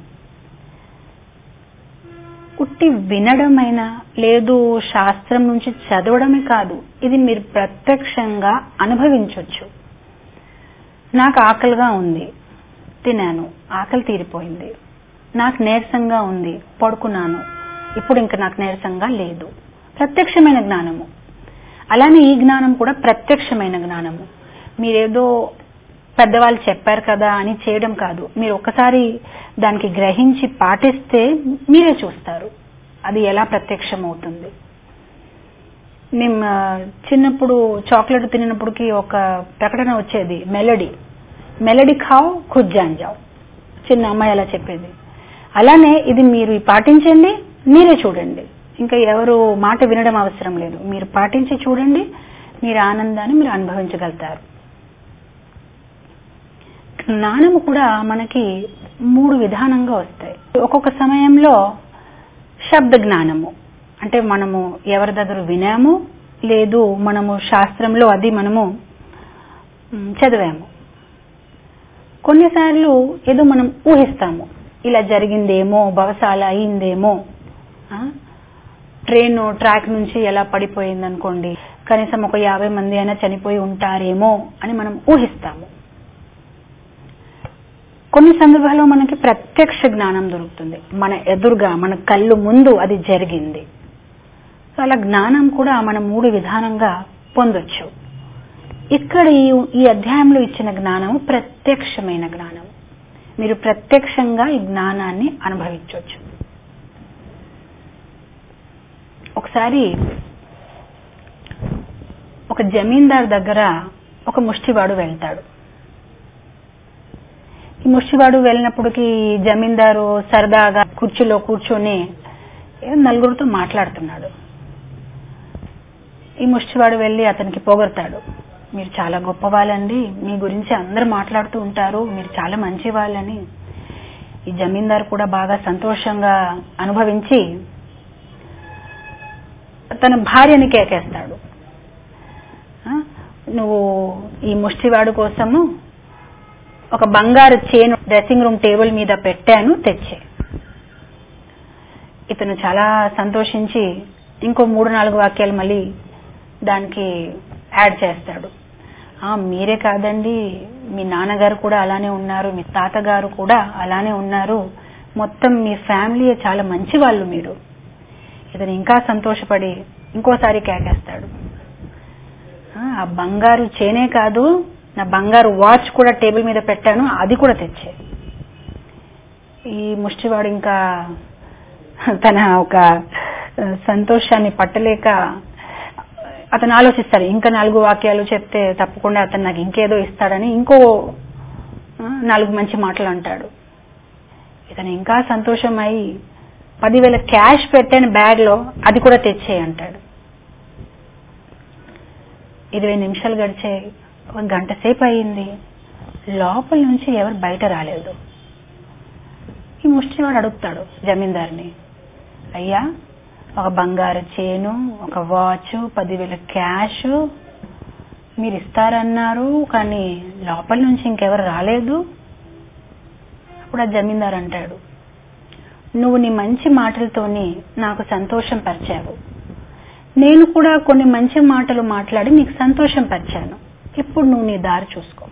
ఉట్టి వినడమైనా లేదు శాస్త్రం నుంచి చదవడమే కాదు ఇది మీరు ప్రత్యక్షంగా అనుభవించవచ్చు నాకు ఆకలిగా ఉంది తినాను ఆకలి తీరిపోయింది నాకు నీరసంగా ఉంది పడుకున్నాను ఇప్పుడు ఇంకా నాకు నీరసంగా లేదు ప్రత్యక్షమైన జ్ఞానము అలానే ఈ జ్ఞానం కూడా ప్రత్యక్షమైన జ్ఞానము మీరేదో పెద్దవాళ్ళు చెప్పారు కదా అని చేయడం కాదు మీరు ఒక్కసారి దానికి గ్రహించి పాటిస్తే మీరే చూస్తారు అది ఎలా ప్రత్యక్షం అవుతుంది మేము ఆ, చిన్నప్పుడు చాక్లెట్ తిన్నప్పటికి ఒక ప్రకటన వచ్చేది మెలడీ మెలడీ ఖావ్ ఖుద్ జాన్ జావ్ చిన్న అమ్మాయి అలా చెప్పేది అలానే ఇది మీరు పాటించండి మీరే చూడండి ఇంకా ఎవరు మాట వినడం అవసరం లేదు మీరు పాటించి చూడండి మీరు ఆనందాన్ని మీరు అనుభవించగలుగుతారు జ్ఞానము కూడా మనకి మూడు విధానంగా వస్తాయి ఒక్కొక్క సమయంలో శబ్ద జ్ఞానము అంటే మనము ఎవరి దగ్గర వినాము లేదు మనము శాస్త్రంలో అది మనము మ్, చదివాము కొన్నిసార్లు ఏదో మనం ఊహిస్తాము ఇలా జరిగిందేమో బహుశా అలా అయిందేమో ఆ? ట్రైన్ ట్రాక్ నుంచి ఎలా పడిపోయింది అనుకోండి కనీసం ఒక యాభై మంది అయినా చనిపోయి ఉంటారేమో అని మనం ఊహిస్తాము కొన్ని సందర్భాల్లో మనకి ప్రత్యక్ష జ్ఞానం దొరుకుతుంది మన ఎదురుగా మన కళ్ళు ముందు అది జరిగింది సో అలా జ్ఞానం కూడా మనం మూడు విధానంగా పొందొచ్చు ఇక్కడ ఈ ఈ అధ్యాయంలో ఇచ్చిన జ్ఞానము ప్రత్యక్షమైన జ్ఞానం మీరు ప్రత్యక్షంగా ఈ జ్ఞానాన్ని అనుభవించవచ్చు ఒకసారి ఒక జమీందార్ దగ్గర ఒక ముష్టివాడు వెళ్తాడు ఈ ముష్టివాడు వెళ్ళినప్పటికి జమీందారు సరదాగా కుర్చీలో కూర్చొని ఏదో నలుగురితో మాట్లాడుతున్నాడు ఈ ముష్టివాడు వెళ్ళి అతనికి పొగడతాడు మీరు చాలా గొప్ప వాళ్ళండి మీ గురించి అందరు మాట్లాడుతూ ఉంటారు మీరు చాలా మంచి వాళ్ళని ఈ జమీందారు కూడా బాగా సంతోషంగా అనుభవించి తన భార్యని కేకేస్తాడు ఆ, నువ్వు ఈ ముష్టివాడు కోసము ఒక బంగారు చేను డ్రెస్సింగ్ రూమ్ టేబుల్ మీద పెట్టాను తెచ్చే ఇతను చాలా సంతోషించి ఇంకో మూడు నాలుగు వాక్యాలు మళ్ళీ దానికి యాడ్ చేస్తాడు ఆ మీరే కాదండి మీ నాన్నగారు కూడా అలానే ఉన్నారు మీ తాతగారు కూడా అలానే ఉన్నారు మొత్తం మీ ఫ్యామిలీ చాలా మంచి వాళ్ళు మీరు ఇతను ఇంకా సంతోషపడి ఇంకోసారి కేకేస్తాడు ఆ, ఆ బంగారు చేనే కాదు నా బంగారు వాచ్ కూడా టేబుల్ మీద పెట్టాను అది కూడా తెచ్చే ఈ ముష్టివాడు ఇంకా తన ఒక ఆ, సంతోషాన్ని పట్టలేక అతను ఆలోచిస్తాడు ఇంకా నాలుగు వాక్యాలు చెప్తే తప్పకుండా అతను నాకు ఇంకేదో ఇస్తాడని ఇంకో ఆ, నాలుగు మంచి మాటలు అంటాడు ఇతను ఇంకా సంతోషమై పదివేల క్యాష్ పెట్టాను బ్యాగ్ లో అది కూడా తెచ్చే అంటాడు ఇరవై నిమిషాలు గడిచే ఒక గంట సేపు అయింది లోపల నుంచి ఎవరు బయట రాలేదు ఈ ముష్టివాడు అడుగుతాడు జమీందార్ని అయ్యా ఒక బంగారు చేను ఒక వాచ్ పదివేల క్యాష్ మీరు ఇస్తారన్నారు కానీ లోపల నుంచి ఇంకెవరు రాలేదు అప్పుడు ఆ జమీందార్ అంటాడు నువ్వు నీ మంచి మాటలతోని నాకు సంతోషం పరిచావు నేను కూడా కొన్ని మంచి మాటలు మాట్లాడి నీకు సంతోషం పరిచాను ఇప్పుడు నువ్వు నీ దారి చూసుకో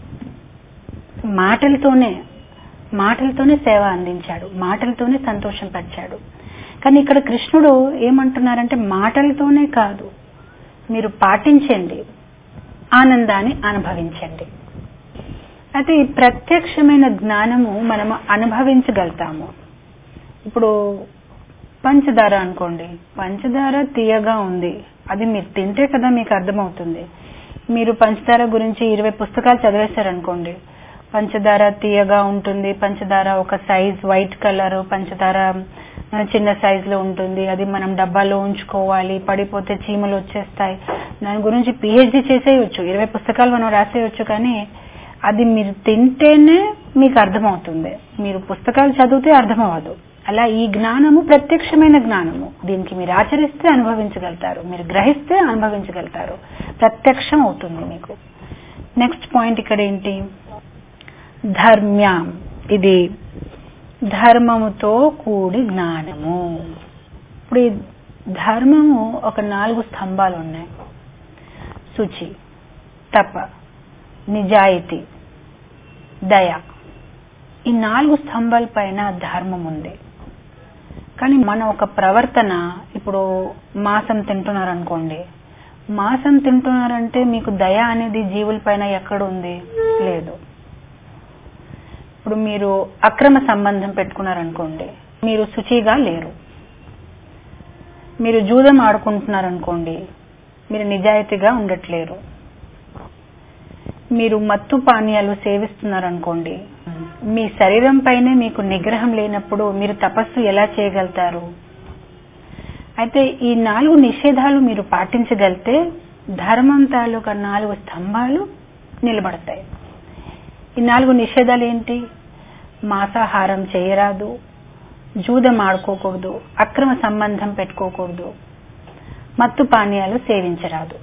మాటలతోనే మాటలతోనే సేవ అందించాడు మాటలతోనే సంతోషం పరిచాడు కానీ ఇక్కడ కృష్ణుడు ఏమంటున్నారంటే మాటలతోనే కాదు మీరు పాటించండి ఆనందాన్ని అనుభవించండి అయితే ఈ ప్రత్యక్షమైన జ్ఞానము మనము అనుభవించగలుగుతాము ఇప్పుడు పంచదార అనుకోండి పంచదార తీయగా ఉంది అది మీరు తింటే కదా మీకు అర్థమవుతుంది మీరు పంచదార గురించి ఇరవై పుస్తకాలు చదివేశారనుకోండి పంచదార తీయగా ఉంటుంది పంచదార ఒక సైజ్ వైట్ కలర్ పంచదార ఆ, చిన్న సైజ్ లో ఉంటుంది అది మనం డబ్బాలో ఉంచుకోవాలి పడిపోతే చీమలు వచ్చేస్తాయి దాని గురించి పిహెచ్డి చేసేయచ్చు ఇరవై పుస్తకాలు మనం రాసేయచ్చు కానీ అది మీరు తింటేనే మీకు అర్థమవుతుంది మీరు పుస్తకాలు చదివితే అర్థమవ్వదు అలా ఈ జ్ఞానము ప్రత్యక్షమైన జ్ఞానము దీనికి మీరు ఆచరిస్తే అనుభవించగలుగుతారు మీరు గ్రహిస్తే అనుభవించగలుగుతారు ప్రత్యక్షం అవుతుంది మీకు నెక్స్ట్ పాయింట్ ఇక్కడ ఏంటి ధర్మ్యం ఇది ధర్మముతో కూడి జ్ఞానము ఇప్పుడు ఈ ధర్మము ఒక నాలుగు స్తంభాలు ఉన్నాయి శుచి తప నిజాయితీ దయ ఈ నాలుగు స్తంభాల పైన ధర్మం ఉంది కానీ మన ఒక ప్రవర్తన ఇప్పుడు మాంసం తింటున్నారు అనుకోండి మాంసం తింటున్నారంటే మీకు దయ అనేది జీవుల పైన ఎక్కడ ఉంది లేదు ఇప్పుడు మీరు అక్రమ సంబంధం పెట్టుకున్నారనుకోండి మీరు శుచిగా లేరు మీరు జూదం ఆడుకుంటున్నారనుకోండి మీరు నిజాయితీగా ఉండట్లేరు మీరు మత్తు పానీయాలు సేవిస్తున్నారనుకోండి మీ శరీరం పైనే మీకు నిగ్రహం లేనప్పుడు మీరు తపస్సు ఎలా చేయగలుగుతారు అయితే ఈ నాలుగు నిషేధాలు మీరు పాటించగలిగితే ధర్మం తాలూకా నాలుగు స్తంభాలు నిలబడతాయి ఈ నాలుగు నిషేధాలు ఏంటి మాంసాహారం చేయరాదు జూదం ఆడుకోకూడదు అక్రమ సంబంధం పెట్టుకోకూడదు మత్తు పానీయాలు సేవించరాదు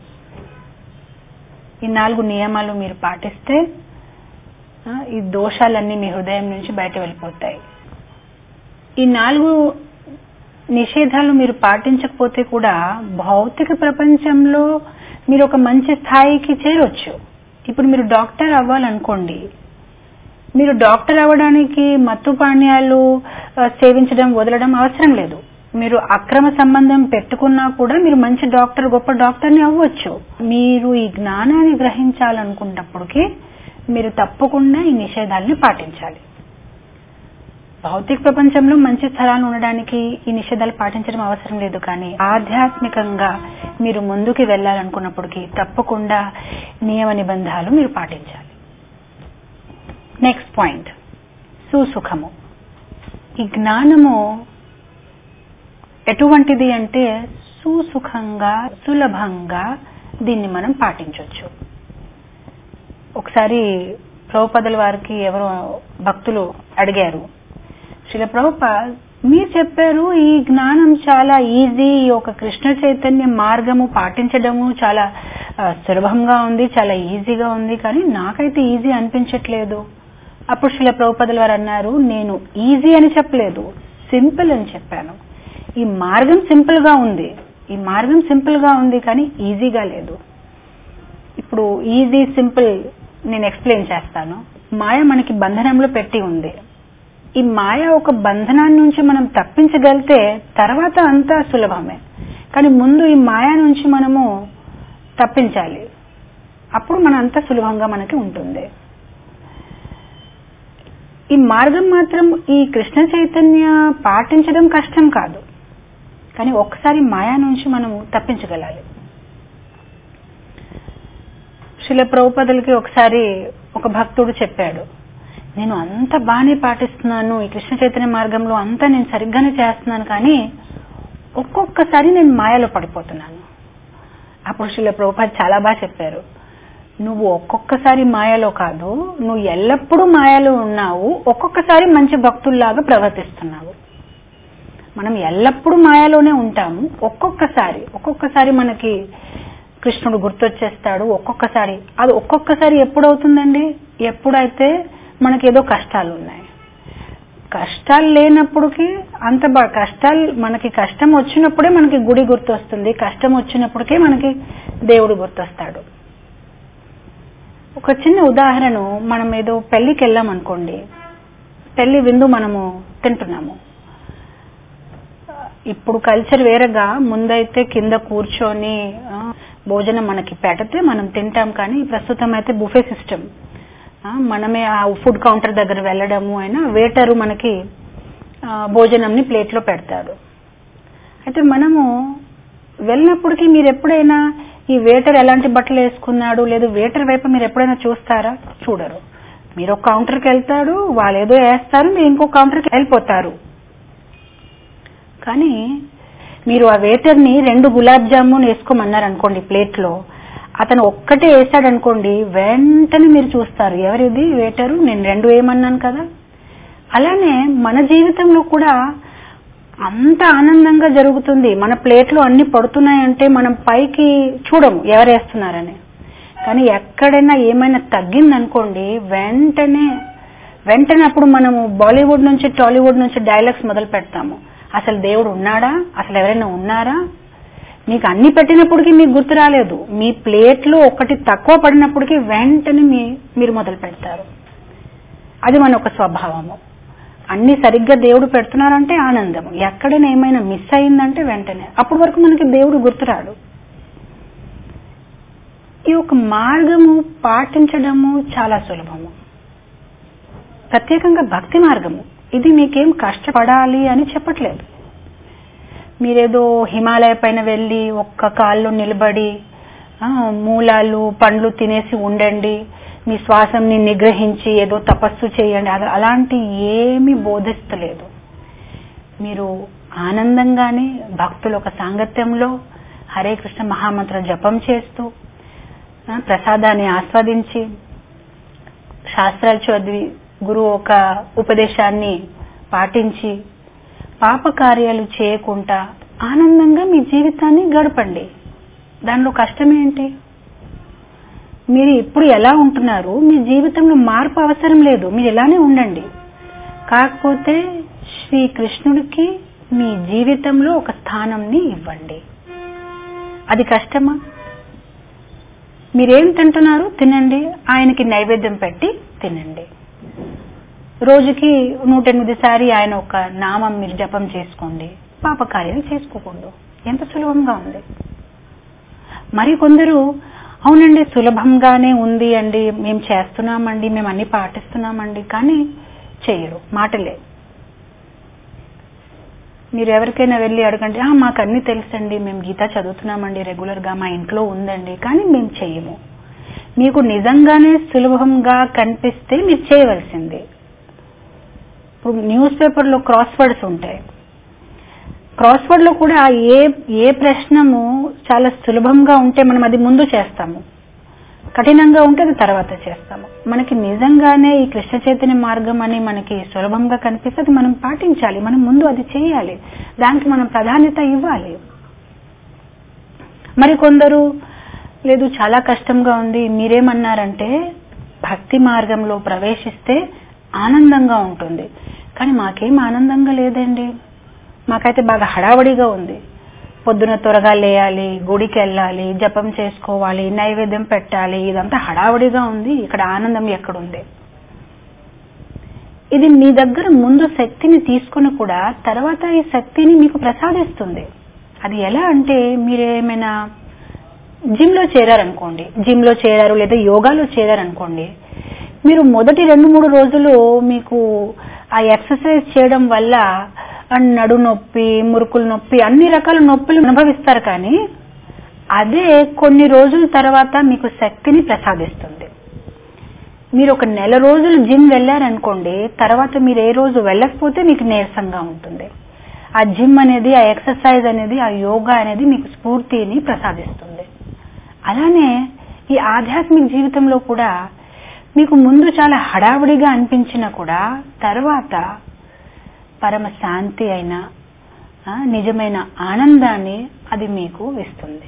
ఈ నాలుగు నియమాలు మీరు పాటిస్తే ఆ, ఈ దోషాలన్నీ మీ హృదయం నుంచి బయట వెళ్ళిపోతాయి ఈ నాలుగు నిషేధాలు మీరు పాటించకపోతే కూడా భౌతిక ప్రపంచంలో మీరు ఒక మంచి స్థాయికి చేరొచ్చు ఇప్పుడు మీరు డాక్టర్ అవ్వాలనుకోండి మీరు డాక్టర్ అవ్వడానికి మత్తు పానీయాలు ఆ, సేవించడం వదలడం అవసరం లేదు మీరు అక్రమ సంబంధం పెట్టుకున్నా కూడా మీరు మంచి డాక్టర్ గొప్ప డాక్టర్ని అవ్వచ్చు మీరు ఈ జ్ఞానాన్ని గ్రహించాలనుకున్నప్పటికీ మీరు తప్పకుండా ఈ నిషేధాలని పాటించాలి భౌతిక ప్రపంచంలో మంచి స్థలాలు ఉండడానికి ఈ నిషేధాలు పాటించడం అవసరం లేదు కానీ ఆధ్యాత్మికంగా మీరు ముందుకు వెళ్ళాలనుకున్నప్పటికీ తప్పకుండా నియమ నిబంధనలు మీరు పాటించాలి నెక్స్ట్ పాయింట్ సుసుఖము ఈ జ్ఞానము ఎటువంటిది అంటే సుసుఖంగా సులభంగా దీన్ని మనం పాటించవచ్చు ఒకసారి ప్రభుపదుల వారికి ఎవరో భక్తులు అడిగారు శిల ప్రభుపాద్ మీరు చెప్పారు ఈ జ్ఞానం చాలా ఈజీ ఈ ఒక కృష్ణ చైతన్య మార్గము పాటించడము చాలా ఆ, సులభంగా ఉంది చాలా ఈజీగా ఉంది కానీ నాకైతే ఈజీ అనిపించట్లేదు అప్పుడు శిల ప్రభుపదుల వారు అన్నారు నేను ఈజీ అని చెప్పలేదు సింపుల్ అని చెప్పాను ఈ మార్గం సింపుల్ గా ఉంది ఈ మార్గం సింపుల్ గా ఉంది కానీ ఈజీగా లేదు ఇప్పుడు ఈజీ సింపుల్ నేను ఎక్స్ప్లెయిన్ చేస్తాను మాయ మనకి బంధనంలో పెట్టి ఉంది ఈ మాయ ఒక బంధనాన్ని నుంచి మనం తప్పించగలిగితే తర్వాత అంతా సులభమే కానీ ముందు ఈ మాయ నుంచి మనము తప్పించాలి అప్పుడు మన అంత సులభంగా మనకి ఉంటుంది ఈ మార్గం మాత్రం ఈ కృష్ణ చైతన్య పాటించడం కష్టం కాదు కానీ ఒక్కసారి మాయా నుంచి మనము తప్పించగలాలి శిల ప్రభుపదులకి ఒకసారి ఒక భక్తుడు చెప్పాడు నేను అంత బాగానే పాటిస్తున్నాను ఈ కృష్ణ చైతన్య మార్గంలో అంతా నేను సరిగ్గానే చేస్తున్నాను కానీ ఒక్కొక్కసారి నేను మాయలో పడిపోతున్నాను అప్పుడు శిల ప్రభుపాద్ చాలా బాగా చెప్పారు నువ్వు ఒక్కొక్కసారి మాయలో కాదు నువ్వు ఎల్లప్పుడూ మాయలో ఉన్నావు ఒక్కొక్కసారి మంచి భక్తుల్లాగా ప్రవర్తిస్తున్నావు మనం ఎల్లప్పుడూ మాయలోనే ఉంటాము ఒక్కొక్కసారి ఒక్కొక్కసారి మనకి కృష్ణుడు గుర్తొచ్చేస్తాడు ఒక్కొక్కసారి అది ఒక్కొక్కసారి ఎప్పుడవుతుందండి ఎప్పుడైతే మనకి ఏదో కష్టాలు ఉన్నాయి కష్టాలు లేనప్పటికీ అంత బా- కష్టాలు మనకి కష్టం వచ్చినప్పుడే మనకి గుడి గుర్తొస్తుంది కష్టం వచ్చినప్పటికే మనకి దేవుడు గుర్తొస్తాడు ఒక చిన్న ఉదాహరణ మనం ఏదో పెళ్లికి వెళ్ళాం అనుకోండి పెళ్లి విందు మనము తింటున్నాము ఇప్పుడు కల్చర్ వేరేగా ముందైతే కింద కూర్చొని ఆ, భోజనం మనకి పెడితే మనం తింటాం కానీ ప్రస్తుతం అయితే బుఫే సిస్టమ్ మనమే ఆ ఫుడ్ కౌంటర్ దగ్గర వెళ్ళడము అయినా వేటరు మనకి ఆ, భోజనంని ప్లేట్లో పెడతారు అయితే మనము వెళ్ళినప్పటికీ మీరు ఎప్పుడైనా ఈ వేటర్ ఎలాంటి బట్టలు వేసుకున్నాడు లేదు వేటర్ వైపు మీరు ఎప్పుడైనా చూస్తారా చూడరు మీరు ఒక కౌంటర్కి వెళ్తాడు వాళ్ళు ఏదో వేస్తారు మీరు ఇంకో కౌంటర్కి వెళ్ళిపోతారు కానీ మీరు ఆ వేటర్ని రెండు గులాబ్ జామున్ వేసుకోమన్నారు అనుకోండి ప్లేట్లో అతను ఒక్కటే వేసాడు అనుకోండి వెంటనే మీరు చూస్తారు ఎవరిది వేటరు నేను రెండు వేయమన్నాను కదా అలానే మన జీవితంలో కూడా అంత ఆనందంగా జరుగుతుంది మన ప్లేట్లో అన్ని పడుతున్నాయంటే మనం పైకి చూడము ఎవరు వేస్తున్నారని కానీ ఎక్కడైనా ఏమైనా తగ్గిందనుకోండి వెంటనే వెంటనే అప్పుడు మనము బాలీవుడ్ నుంచి టాలీవుడ్ నుంచి డైలాగ్స్ మొదలు పెడతాము అసలు దేవుడు ఉన్నాడా అసలు ఎవరైనా ఉన్నారా మీకు అన్ని పెట్టినప్పటికీ మీకు గుర్తు రాలేదు మీ ప్లేట్లో ఒకటి తక్కువ పడినప్పటికీ వెంటనే మీ మీరు మొదలు పెడతారు అది మన ఒక స్వభావము అన్ని సరిగ్గా దేవుడు పెడుతున్నారంటే ఆనందము ఎక్కడైనా ఏమైనా మిస్ అయిందంటే వెంటనే అప్పటి వరకు మనకి దేవుడు గుర్తురాడు ఈ ఒక మార్గము పాటించడము చాలా సులభము ప్రత్యేకంగా భక్తి మార్గము ఇది మీకేం కష్టపడాలి అని చెప్పట్లేదు మీరేదో హిమాలయ పైన వెళ్ళి ఒక్క కాల్లో నిలబడి ఆ, మూలాలు పండ్లు తినేసి ఉండండి మీ శ్వాసంని నిగ్రహించి ఏదో తపస్సు చేయండి అది అలాంటి ఏమీ బోధిస్తలేదు మీరు ఆనందంగానే భక్తుల ఒక సాంగత్యంలో హరే కృష్ణ మహామంత్ర జపం చేస్తూ ఆ, ప్రసాదాన్ని ఆస్వాదించి శాస్త్రాలు చదివి గురువు ఒక ఉపదేశాన్ని పాటించి పాప కార్యాలు చేయకుండా ఆనందంగా మీ జీవితాన్ని గడపండి దానిలో కష్టం ఏంటి మీరు ఇప్పుడు ఎలా ఉంటున్నారు మీ జీవితంలో మార్పు అవసరం లేదు మీరు ఇలానే ఉండండి కాకపోతే శ్రీకృష్ణుడికి మీ జీవితంలో ఒక స్థానంని ఇవ్వండి అది కష్టమా మీరేం తింటున్నారు తినండి ఆయనకి నైవేద్యం పెట్టి తినండి రోజుకి నూట ఎనిమిది సారి ఆయన ఒక నామం మీరు జపం చేసుకోండి పాపకార్యాలు చేసుకోకూడదు ఎంత సులభంగా ఉంది మరి కొందరు అవునండి సులభంగానే ఉంది అండి మేము చేస్తున్నామండి మేము అన్ని పాటిస్తున్నామండి కానీ చేయరు మాటలే మీరు ఎవరికైనా వెళ్ళి అడగండి "ఆ, మాకు అన్ని తెలుసండి మేము గీత చదువుతున్నామండి రెగ్యులర్ గా మా ఇంట్లో ఉందండి కానీ మేము చెయ్యము మీకు నిజంగానే సులభంగా కనిపిస్తే మీరు చేయవలసింది ఇప్పుడు న్యూస్ పేపర్ లో క్రాస్ వర్డ్స్ ఉంటాయి క్రాస్ వర్డ్ లో కూడా ఏ ఏ ప్రశ్నము చాలా సులభంగా ఉంటే మనం అది ముందు చేస్తాము కఠినంగా ఉంటే అది తర్వాత చేస్తాము మనకి నిజంగానే ఈ కృష్ణ చైతన్య మార్గం అని మనకి సులభంగా కనిపిస్తే అది మనం పాటించాలి మనం ముందు అది చేయాలి దానికి మనం ప్రాధాన్యత ఇవ్వాలి మరి కొందరు లేదు చాలా కష్టంగా ఉంది మీరేమన్నారంటే భక్తి మార్గంలో ప్రవేశిస్తే ఆనందంగా ఉంటుంది కానీ మాకేం ఆనందంగా లేదండి మాకైతే బాగా హడావడిగా ఉంది పొద్దున త్వరగా లేయాలి గుడికి వెళ్ళాలి జపం చేసుకోవాలి నైవేద్యం పెట్టాలి ఇదంతా హడావడిగా ఉంది ఇక్కడ ఆనందం ఎక్కడుంది ఇది మీ దగ్గర ముందు శక్తిని తీసుకుని కూడా తర్వాత ఈ శక్తిని మీకు ప్రసాదిస్తుంది అది ఎలా అంటే మీరేమైనా జిమ్ లో చేరారనుకోండి జిమ్ లో చేరారు లేదా యోగాలో చేరారనుకోండి మీరు మొదటి రెండు మూడు రోజులు మీకు ఆ ఎక్సర్సైజ్ చేయడం వల్ల ఆ నడు నొప్పి మురుకులు నొప్పి అన్ని రకాల నొప్పులు అనుభవిస్తారు కానీ అదే కొన్ని రోజుల తర్వాత మీకు శక్తిని ప్రసాదిస్తుంది మీరు ఒక నెల రోజులు జిమ్ వెళ్ళారనుకోండి తర్వాత మీరు ఏ రోజు వెళ్ళకపోతే మీకు నీరసంగా ఉంటుంది ఆ జిమ్ అనేది ఆ ఎక్సర్సైజ్ అనేది ఆ యోగా అనేది మీకు స్ఫూర్తిని ప్రసాదిస్తుంది అలానే ఈ ఆధ్యాత్మిక జీవితంలో కూడా మీకు ముందు చాలా హడావుడిగా అనిపించినా కూడా తర్వాత పరమ శాంతి అయిన ఆ, నిజమైన ఆనందాన్ని అది మీకు ఇస్తుంది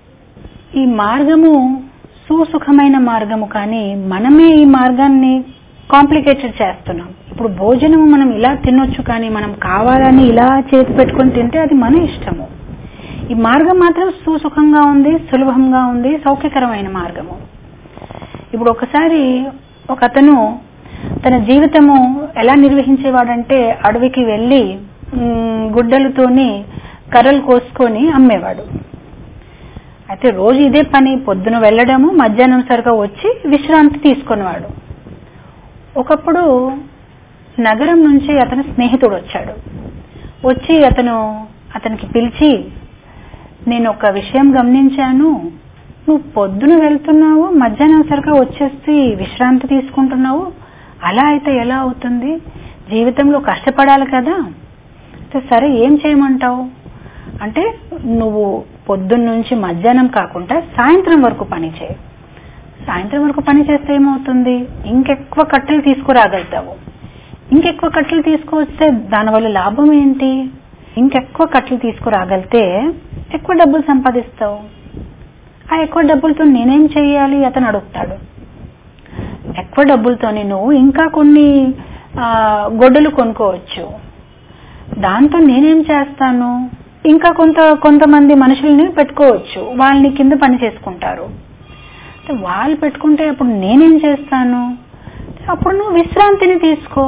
ఈ మార్గము సుసుఖమైన మార్గము కానీ మనమే ఈ మార్గాన్ని కాంప్లికేటెడ్ చేస్తున్నాం ఇప్పుడు భోజనం మనం ఇలా తినొచ్చు కానీ మనం కావాలని ఇలా చేతి పెట్టుకొని తింటే అది మన ఇష్టము ఈ మార్గం మాత్రం సుసుఖంగా ఉంది సులభంగా ఉంది సౌఖ్యకరమైన మార్గము ఇప్పుడు ఒకసారి ఒక అతను తన జీవితము ఎలా నిర్వహించేవాడంటే అడవికి వెళ్లి మ్, గుడ్డలతోని కర్రలు కోసుకొని అమ్మేవాడు అయితే రోజు ఇదే పని పొద్దున వెళ్ళడము మధ్యాహ్నం సరిగా వచ్చి విశ్రాంతి తీసుకునేవాడు ఒకప్పుడు నగరం నుంచి అతని స్నేహితుడు వచ్చాడు వచ్చి అతను అతనికి పిలిచి నేను ఒక విషయం గమనించాను నువ్వు పొద్దున వెళ్తున్నావు మధ్యాహ్నం సరిగా వచ్చేసి విశ్రాంతి తీసుకుంటున్నావు అలా అయితే ఎలా అవుతుంది జీవితంలో కష్టపడాలి కదా అయితే సరే ఏం చేయమంటావు అంటే నువ్వు పొద్దున్న నుంచి మధ్యాహ్నం కాకుండా సాయంత్రం వరకు పని చేయి సాయంత్రం వరకు పని చేస్తే ఏమవుతుంది ఇంకెక్కువ కట్టెలు తీసుకురాగలుగుతావు ఇంకెక్కువ కట్టెలు తీసుకువస్తే దానివల్ల లాభం ఏంటి ఇంకెక్కువ కట్టెలు తీసుకురాగలితే ఎక్కువ డబ్బులు సంపాదిస్తావు ఆ ఎక్కువ డబ్బులతో నేనేం చేయాలి అతను అడుగుతాడు ఎక్కువ డబ్బులతో నువ్వు ఇంకా కొన్ని ఆ, గొడ్డలు కొనుక్కోవచ్చు దాంతో నేనేం చేస్తాను ఇంకా కొంత కొంతమంది మనుషుల్ని పెట్టుకోవచ్చు వాళ్ళని కింద పని చేసుకుంటారు అంటే వాళ్ళు పెట్టుకుంటే అప్పుడు నేనేం చేస్తాను అప్పుడు నువ్వు విశ్రాంతిని తీసుకో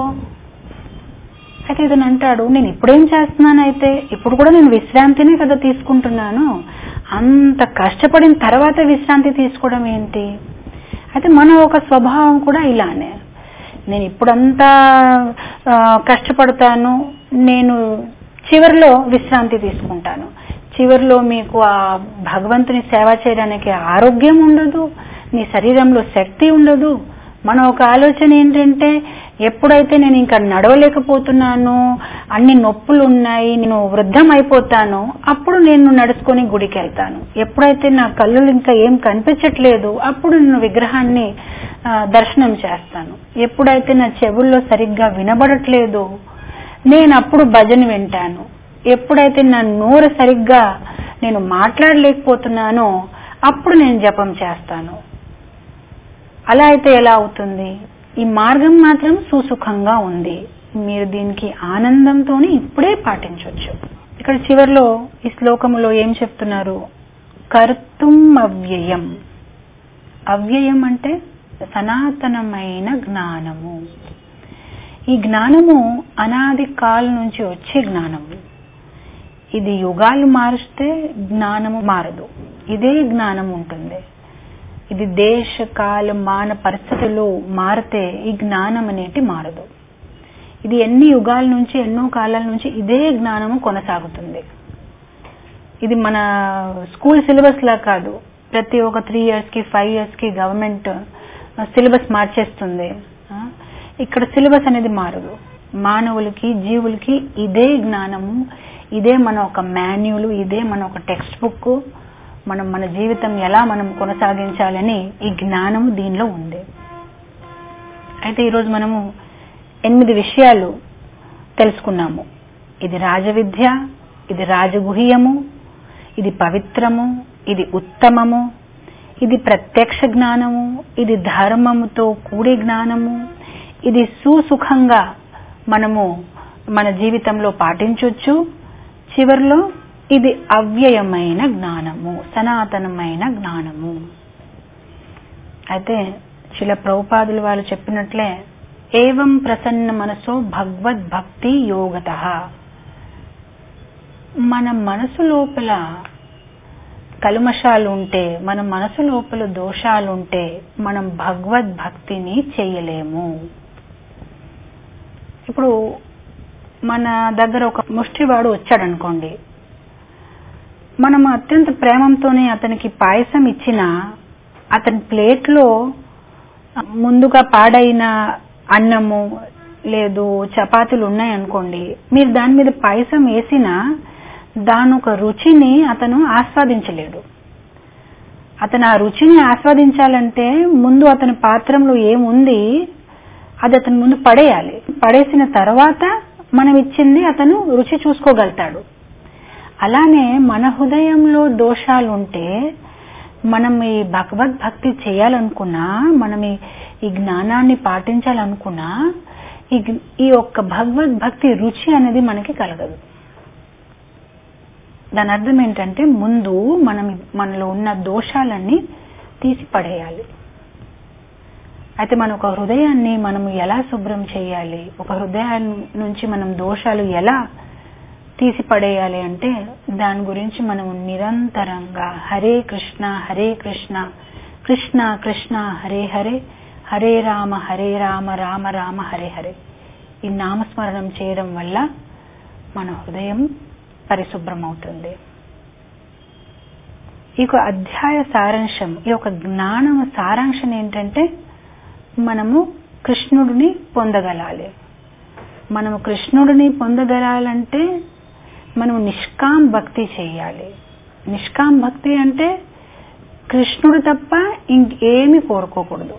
అయితే ఇతను అంటాడు నేను ఇప్పుడేం చేస్తున్నాను అయితే ఇప్పుడు కూడా నేను విశ్రాంతిని కదా తీసుకుంటున్నాను అంత కష్టపడిన తర్వాత విశ్రాంతి తీసుకోవడం ఏంటి అయితే మన ఒక స్వభావం కూడా ఇలానే నేను ఇప్పుడంతా ఆ, కష్టపడతాను నేను చివరిలో విశ్రాంతి తీసుకుంటాను చివరిలో మీకు ఆ భగవంతుని సేవ చేయడానికి ఆరోగ్యం ఉండదు నీ శరీరంలో శక్తి ఉండదు మన ఒక ఆలోచన ఏంటంటే ఎప్పుడైతే నేను ఇంకా నడవలేకపోతున్నాను అన్ని నొప్పులు ఉన్నాయి నేను వృద్ధం అయిపోతాను అప్పుడు నేను నడుచుకొని గుడికి వెళ్తాను ఎప్పుడైతే నా కళ్ళు ఇంకా ఏం కనిపించట్లేదు అప్పుడు నేను విగ్రహాన్ని ఆ, దర్శనం చేస్తాను ఎప్పుడైతే నా చెవుల్లో సరిగ్గా వినబడట్లేదు నేను అప్పుడు భజన వింటాను ఎప్పుడైతే నా నోరు సరిగ్గా నేను మాట్లాడలేకపోతున్నానో అప్పుడు నేను జపం చేస్తాను అలా అయితే ఎలా అవుతుంది ఈ మార్గం మాత్రం సుసుఖంగా ఉంది మీరు దీనికి ఆనందంతోనే ఇప్పుడే పాటించవచ్చు ఇక్కడ చివర్లో ఈ శ్లోకములో ఏం చెప్తున్నారు కర్తుం అవ్యయం అవ్యయం అంటే సనాతనమైన జ్ఞానము ఈ జ్ఞానము అనాది కాలం నుంచి వచ్చే జ్ఞానము ఇది యుగాలు మారిస్తే జ్ఞానము మారదు ఇదే జ్ఞానం ఉంటుంది ఇది దేశ కాల మాన పరిస్థితులు మారితే ఈ జ్ఞానం అనేటి మారదు ఇది ఎన్ని యుగాల నుంచి ఎన్నో కాలాల నుంచి ఇదే జ్ఞానము కొనసాగుతుంది ఇది మన స్కూల్ సిలబస్ లా కాదు ప్రతి ఒక త్రీ ఇయర్స్ కి ఫైవ్ ఇయర్స్ కి గవర్నమెంట్ సిలబస్ మార్చేస్తుంది ఆ, ఇక్కడ సిలబస్ అనేది మారదు మానవులకి జీవులకి ఇదే జ్ఞానము ఇదే మన ఒక మాన్యువల్ ఇదే మన ఒక టెక్స్ట్ బుక్ మనం మన జీవితం ఎలా మనం కొనసాగించాలని ఈ జ్ఞానము దీనిలో ఉంది అయితే ఈరోజు మనము ఎనిమిది విషయాలు తెలుసుకున్నాము ఇది రాజవిద్య ఇది రాజగుహ్యము ఇది పవిత్రము ఇది ఉత్తమము ఇది ప్రత్యక్ష జ్ఞానము ఇది ధర్మముతో కూడే జ్ఞానము ఇది సుసుఖంగా మనము మన జీవితంలో పాటించవచ్చు చివరిలో ఇది అవ్యయమైన జ్ఞానము సనాతనమైన జ్ఞానము అయితే శిల ప్రభుపాదులు వాళ్ళు చెప్పినట్లే ఏవం ప్రసన్న మనసో భగవద్భక్తి యోగత మన మనసు లోపల కల్మషాలు ఉంటే మన మనసు లోపల దోషాలు ఉంటే మనం భగవద్భక్తిని చేయలేము ఇప్పుడు మన దగ్గర ఒక ముష్టివాడు వచ్చాడనుకోండి మనం అత్యంత ప్రేమంతోనే అతనికి పాయసం ఇచ్చినా అతని ప్లేట్లో ముందుగా పాడైన అన్నము లేదు చపాతీలు ఉన్నాయనుకోండి మీరు దాని మీద పాయసం వేసినా దాని ఒక రుచిని అతను ఆస్వాదించలేడు అతను ఆ రుచిని ఆస్వాదించాలంటే ముందు అతని పాత్రంలో ఏముంది అది అతని ముందు పడేయాలి పడేసిన తర్వాత మనం ఇచ్చింది అతను రుచి చూసుకోగలుగుతాడు అలానే మన హృదయంలో దోషాలు ఉంటే మనం ఈ భగవద్భక్తి చేయాలనుకున్నా మనం ఈ- ఈ జ్ఞానాన్ని పాటించాలనుకున్నా ఈ గ్- ఈ ఒక్క భగవద్భక్తి రుచి అనేది మనకి కలగదు దాని అర్థం ఏంటంటే ముందు మనం మనలో ఉన్న దోషాలన్నీ తీసి పడేయాలి అయితే మన ఒక హృదయాన్ని మనం ఎలా శుభ్రం చేయాలి ఒక హృదయం నుంచి మనం దోషాలు ఎలా తీసి పడేయాలి అంటే దాని గురించి మనం నిరంతరంగా హరే కృష్ణ హరే కృష్ణ కృష్ణ కృష్ణ హరే హరే హరే రామ హరే రామ రామ రామ హరే హరే ఈ నామస్మరణం చేయడం వల్ల మన హృదయం పరిశుభ్రమవుతుంది ఈ యొక్క అధ్యాయ సారాంశం ఈ యొక్క జ్ఞానం సారాంశం ఏంటంటే మనము కృష్ణుడిని పొందగలాలి మనము కృష్ణుడిని పొందగలాలంటే మనం నిష్కాం భక్తి చేయాలి నిష్కాం భక్తి అంటే కృష్ణుడు తప్ప ఇంకేమి కోరుకోకూడదు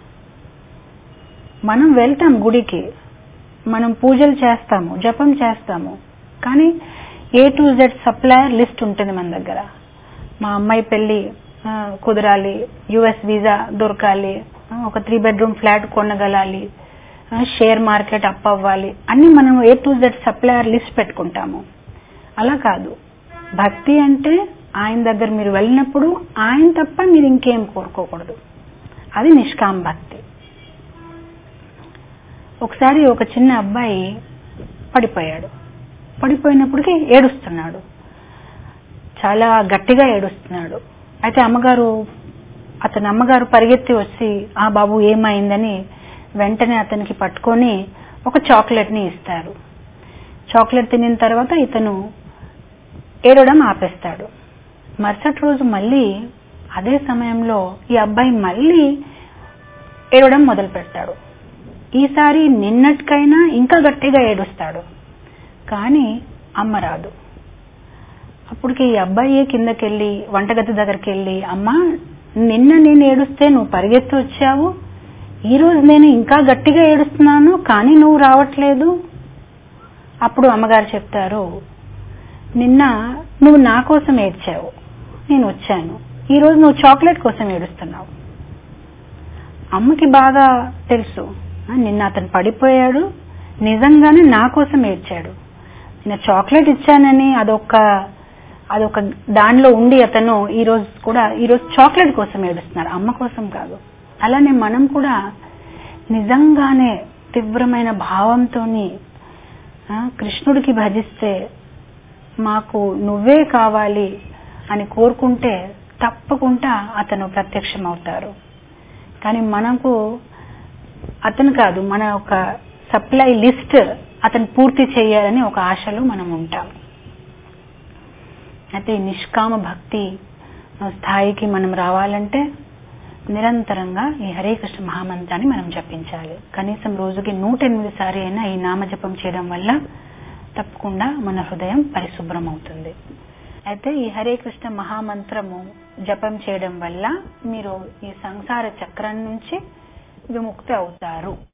మనం వెళ్తాం గుడికి మనం పూజలు చేస్తాము జపం చేస్తాము కానీ A to Z supplier list ఉంటుంది మన దగ్గర మా అమ్మాయి పెళ్లి ఆ, కుదరాలి యుఎస్ వీసా దొరకాలి ఆ, ఒక త్రీ బెడ్రూమ్ ఫ్లాట్ కొనగలాలి ఆ, షేర్ మార్కెట్ అప్ అవ్వాలి అన్ని మనం A to Z supplier list పెట్టుకుంటాము అలా కాదు భక్తి అంటే ఆయన దగ్గర మీరు వెళ్ళినప్పుడు ఆయన తప్ప మీరు ఇంకేం కోరుకోకూడదు అది నిష్కాం భక్తి ఒకసారి ఒక చిన్న అబ్బాయి పడిపోయాడు పడిపోయినప్పటికీ ఏడుస్తున్నాడు చాలా గట్టిగా ఏడుస్తున్నాడు అయితే అమ్మగారు అతని అమ్మగారు పరిగెత్తి వచ్చి ఆ బాబు ఏమైందని వెంటనే అతనికి పట్టుకొని ఒక చాక్లెట్ ని ఇస్తారు చాక్లెట్ తినిన తర్వాత ఇతను ఏడవడం ఆపేస్తాడు మరుసటి రోజు మళ్ళీ అదే సమయంలో ఈ అబ్బాయి మళ్ళీ ఏడవడం మొదలు పెడతాడు ఈసారి నిన్నటికైనా ఇంకా గట్టిగా ఏడుస్తాడు కానీ అమ్మ రాదు అప్పటికి ఈ అబ్బాయి కిందకెళ్ళి వంటగది దగ్గరికి వెళ్ళి అమ్మా నిన్న నేను ఏడుస్తే నువ్వు పరిగెత్తి వచ్చావు ఈ రోజు నేను ఇంకా గట్టిగా ఏడుస్తున్నాను కానీ నువ్వు రావట్లేదు అప్పుడు అమ్మగారు చెప్తారు నిన్న నువ్వు నా కోసం ఏడ్చావు నేను వచ్చాను ఈ రోజు నువ్వు చాక్లెట్ కోసం ఏడుస్తున్నావు అమ్మకి బాగా తెలుసు ఆ, నిన్న అతను పడిపోయాడు నిజంగానే నా కోసం ఏడ్చాడు నేను చాక్లెట్ ఇచ్చానని అదొక అదొక దానిలో ఉండి అతను ఈ రోజు కూడా ఈ రోజు చాక్లెట్ కోసం ఏడుస్తున్నాడు అమ్మ కోసం కాదు అలానే మనం కూడా నిజంగానే తీవ్రమైన భావంతోని ఆ, కృష్ణుడికి భజిస్తే మాకు నువ్వే కావాలి అని కోరుకుంటే తప్పకుండా అతను ప్రత్యక్షమవుతారు కానీ మనకు అతను కాదు మన ఒక సప్లై లిస్ట్ అతను పూర్తి చేయాలని ఒక ఆశలో మనం ఉంటాం అయితే ఈ నిష్కామ భక్తి స్థాయికి మనం రావాలంటే నిరంతరంగా ఈ హరే కృష్ణ మహామంత్రాన్ని మనం జపించాలి కనీసం రోజుకి నూట ఎనిమిది సారి అయినా ఈ నామజపం చేయడం వల్ల తప్పకుండా మన హృదయం పరిశుభ్రం అవుతుంది అయితే ఈ హరే కృష్ణ మహామంత్రము జపం చేయడం వల్ల మీరు ఈ సంసార చక్రం నుంచి విముక్తి అవుతారు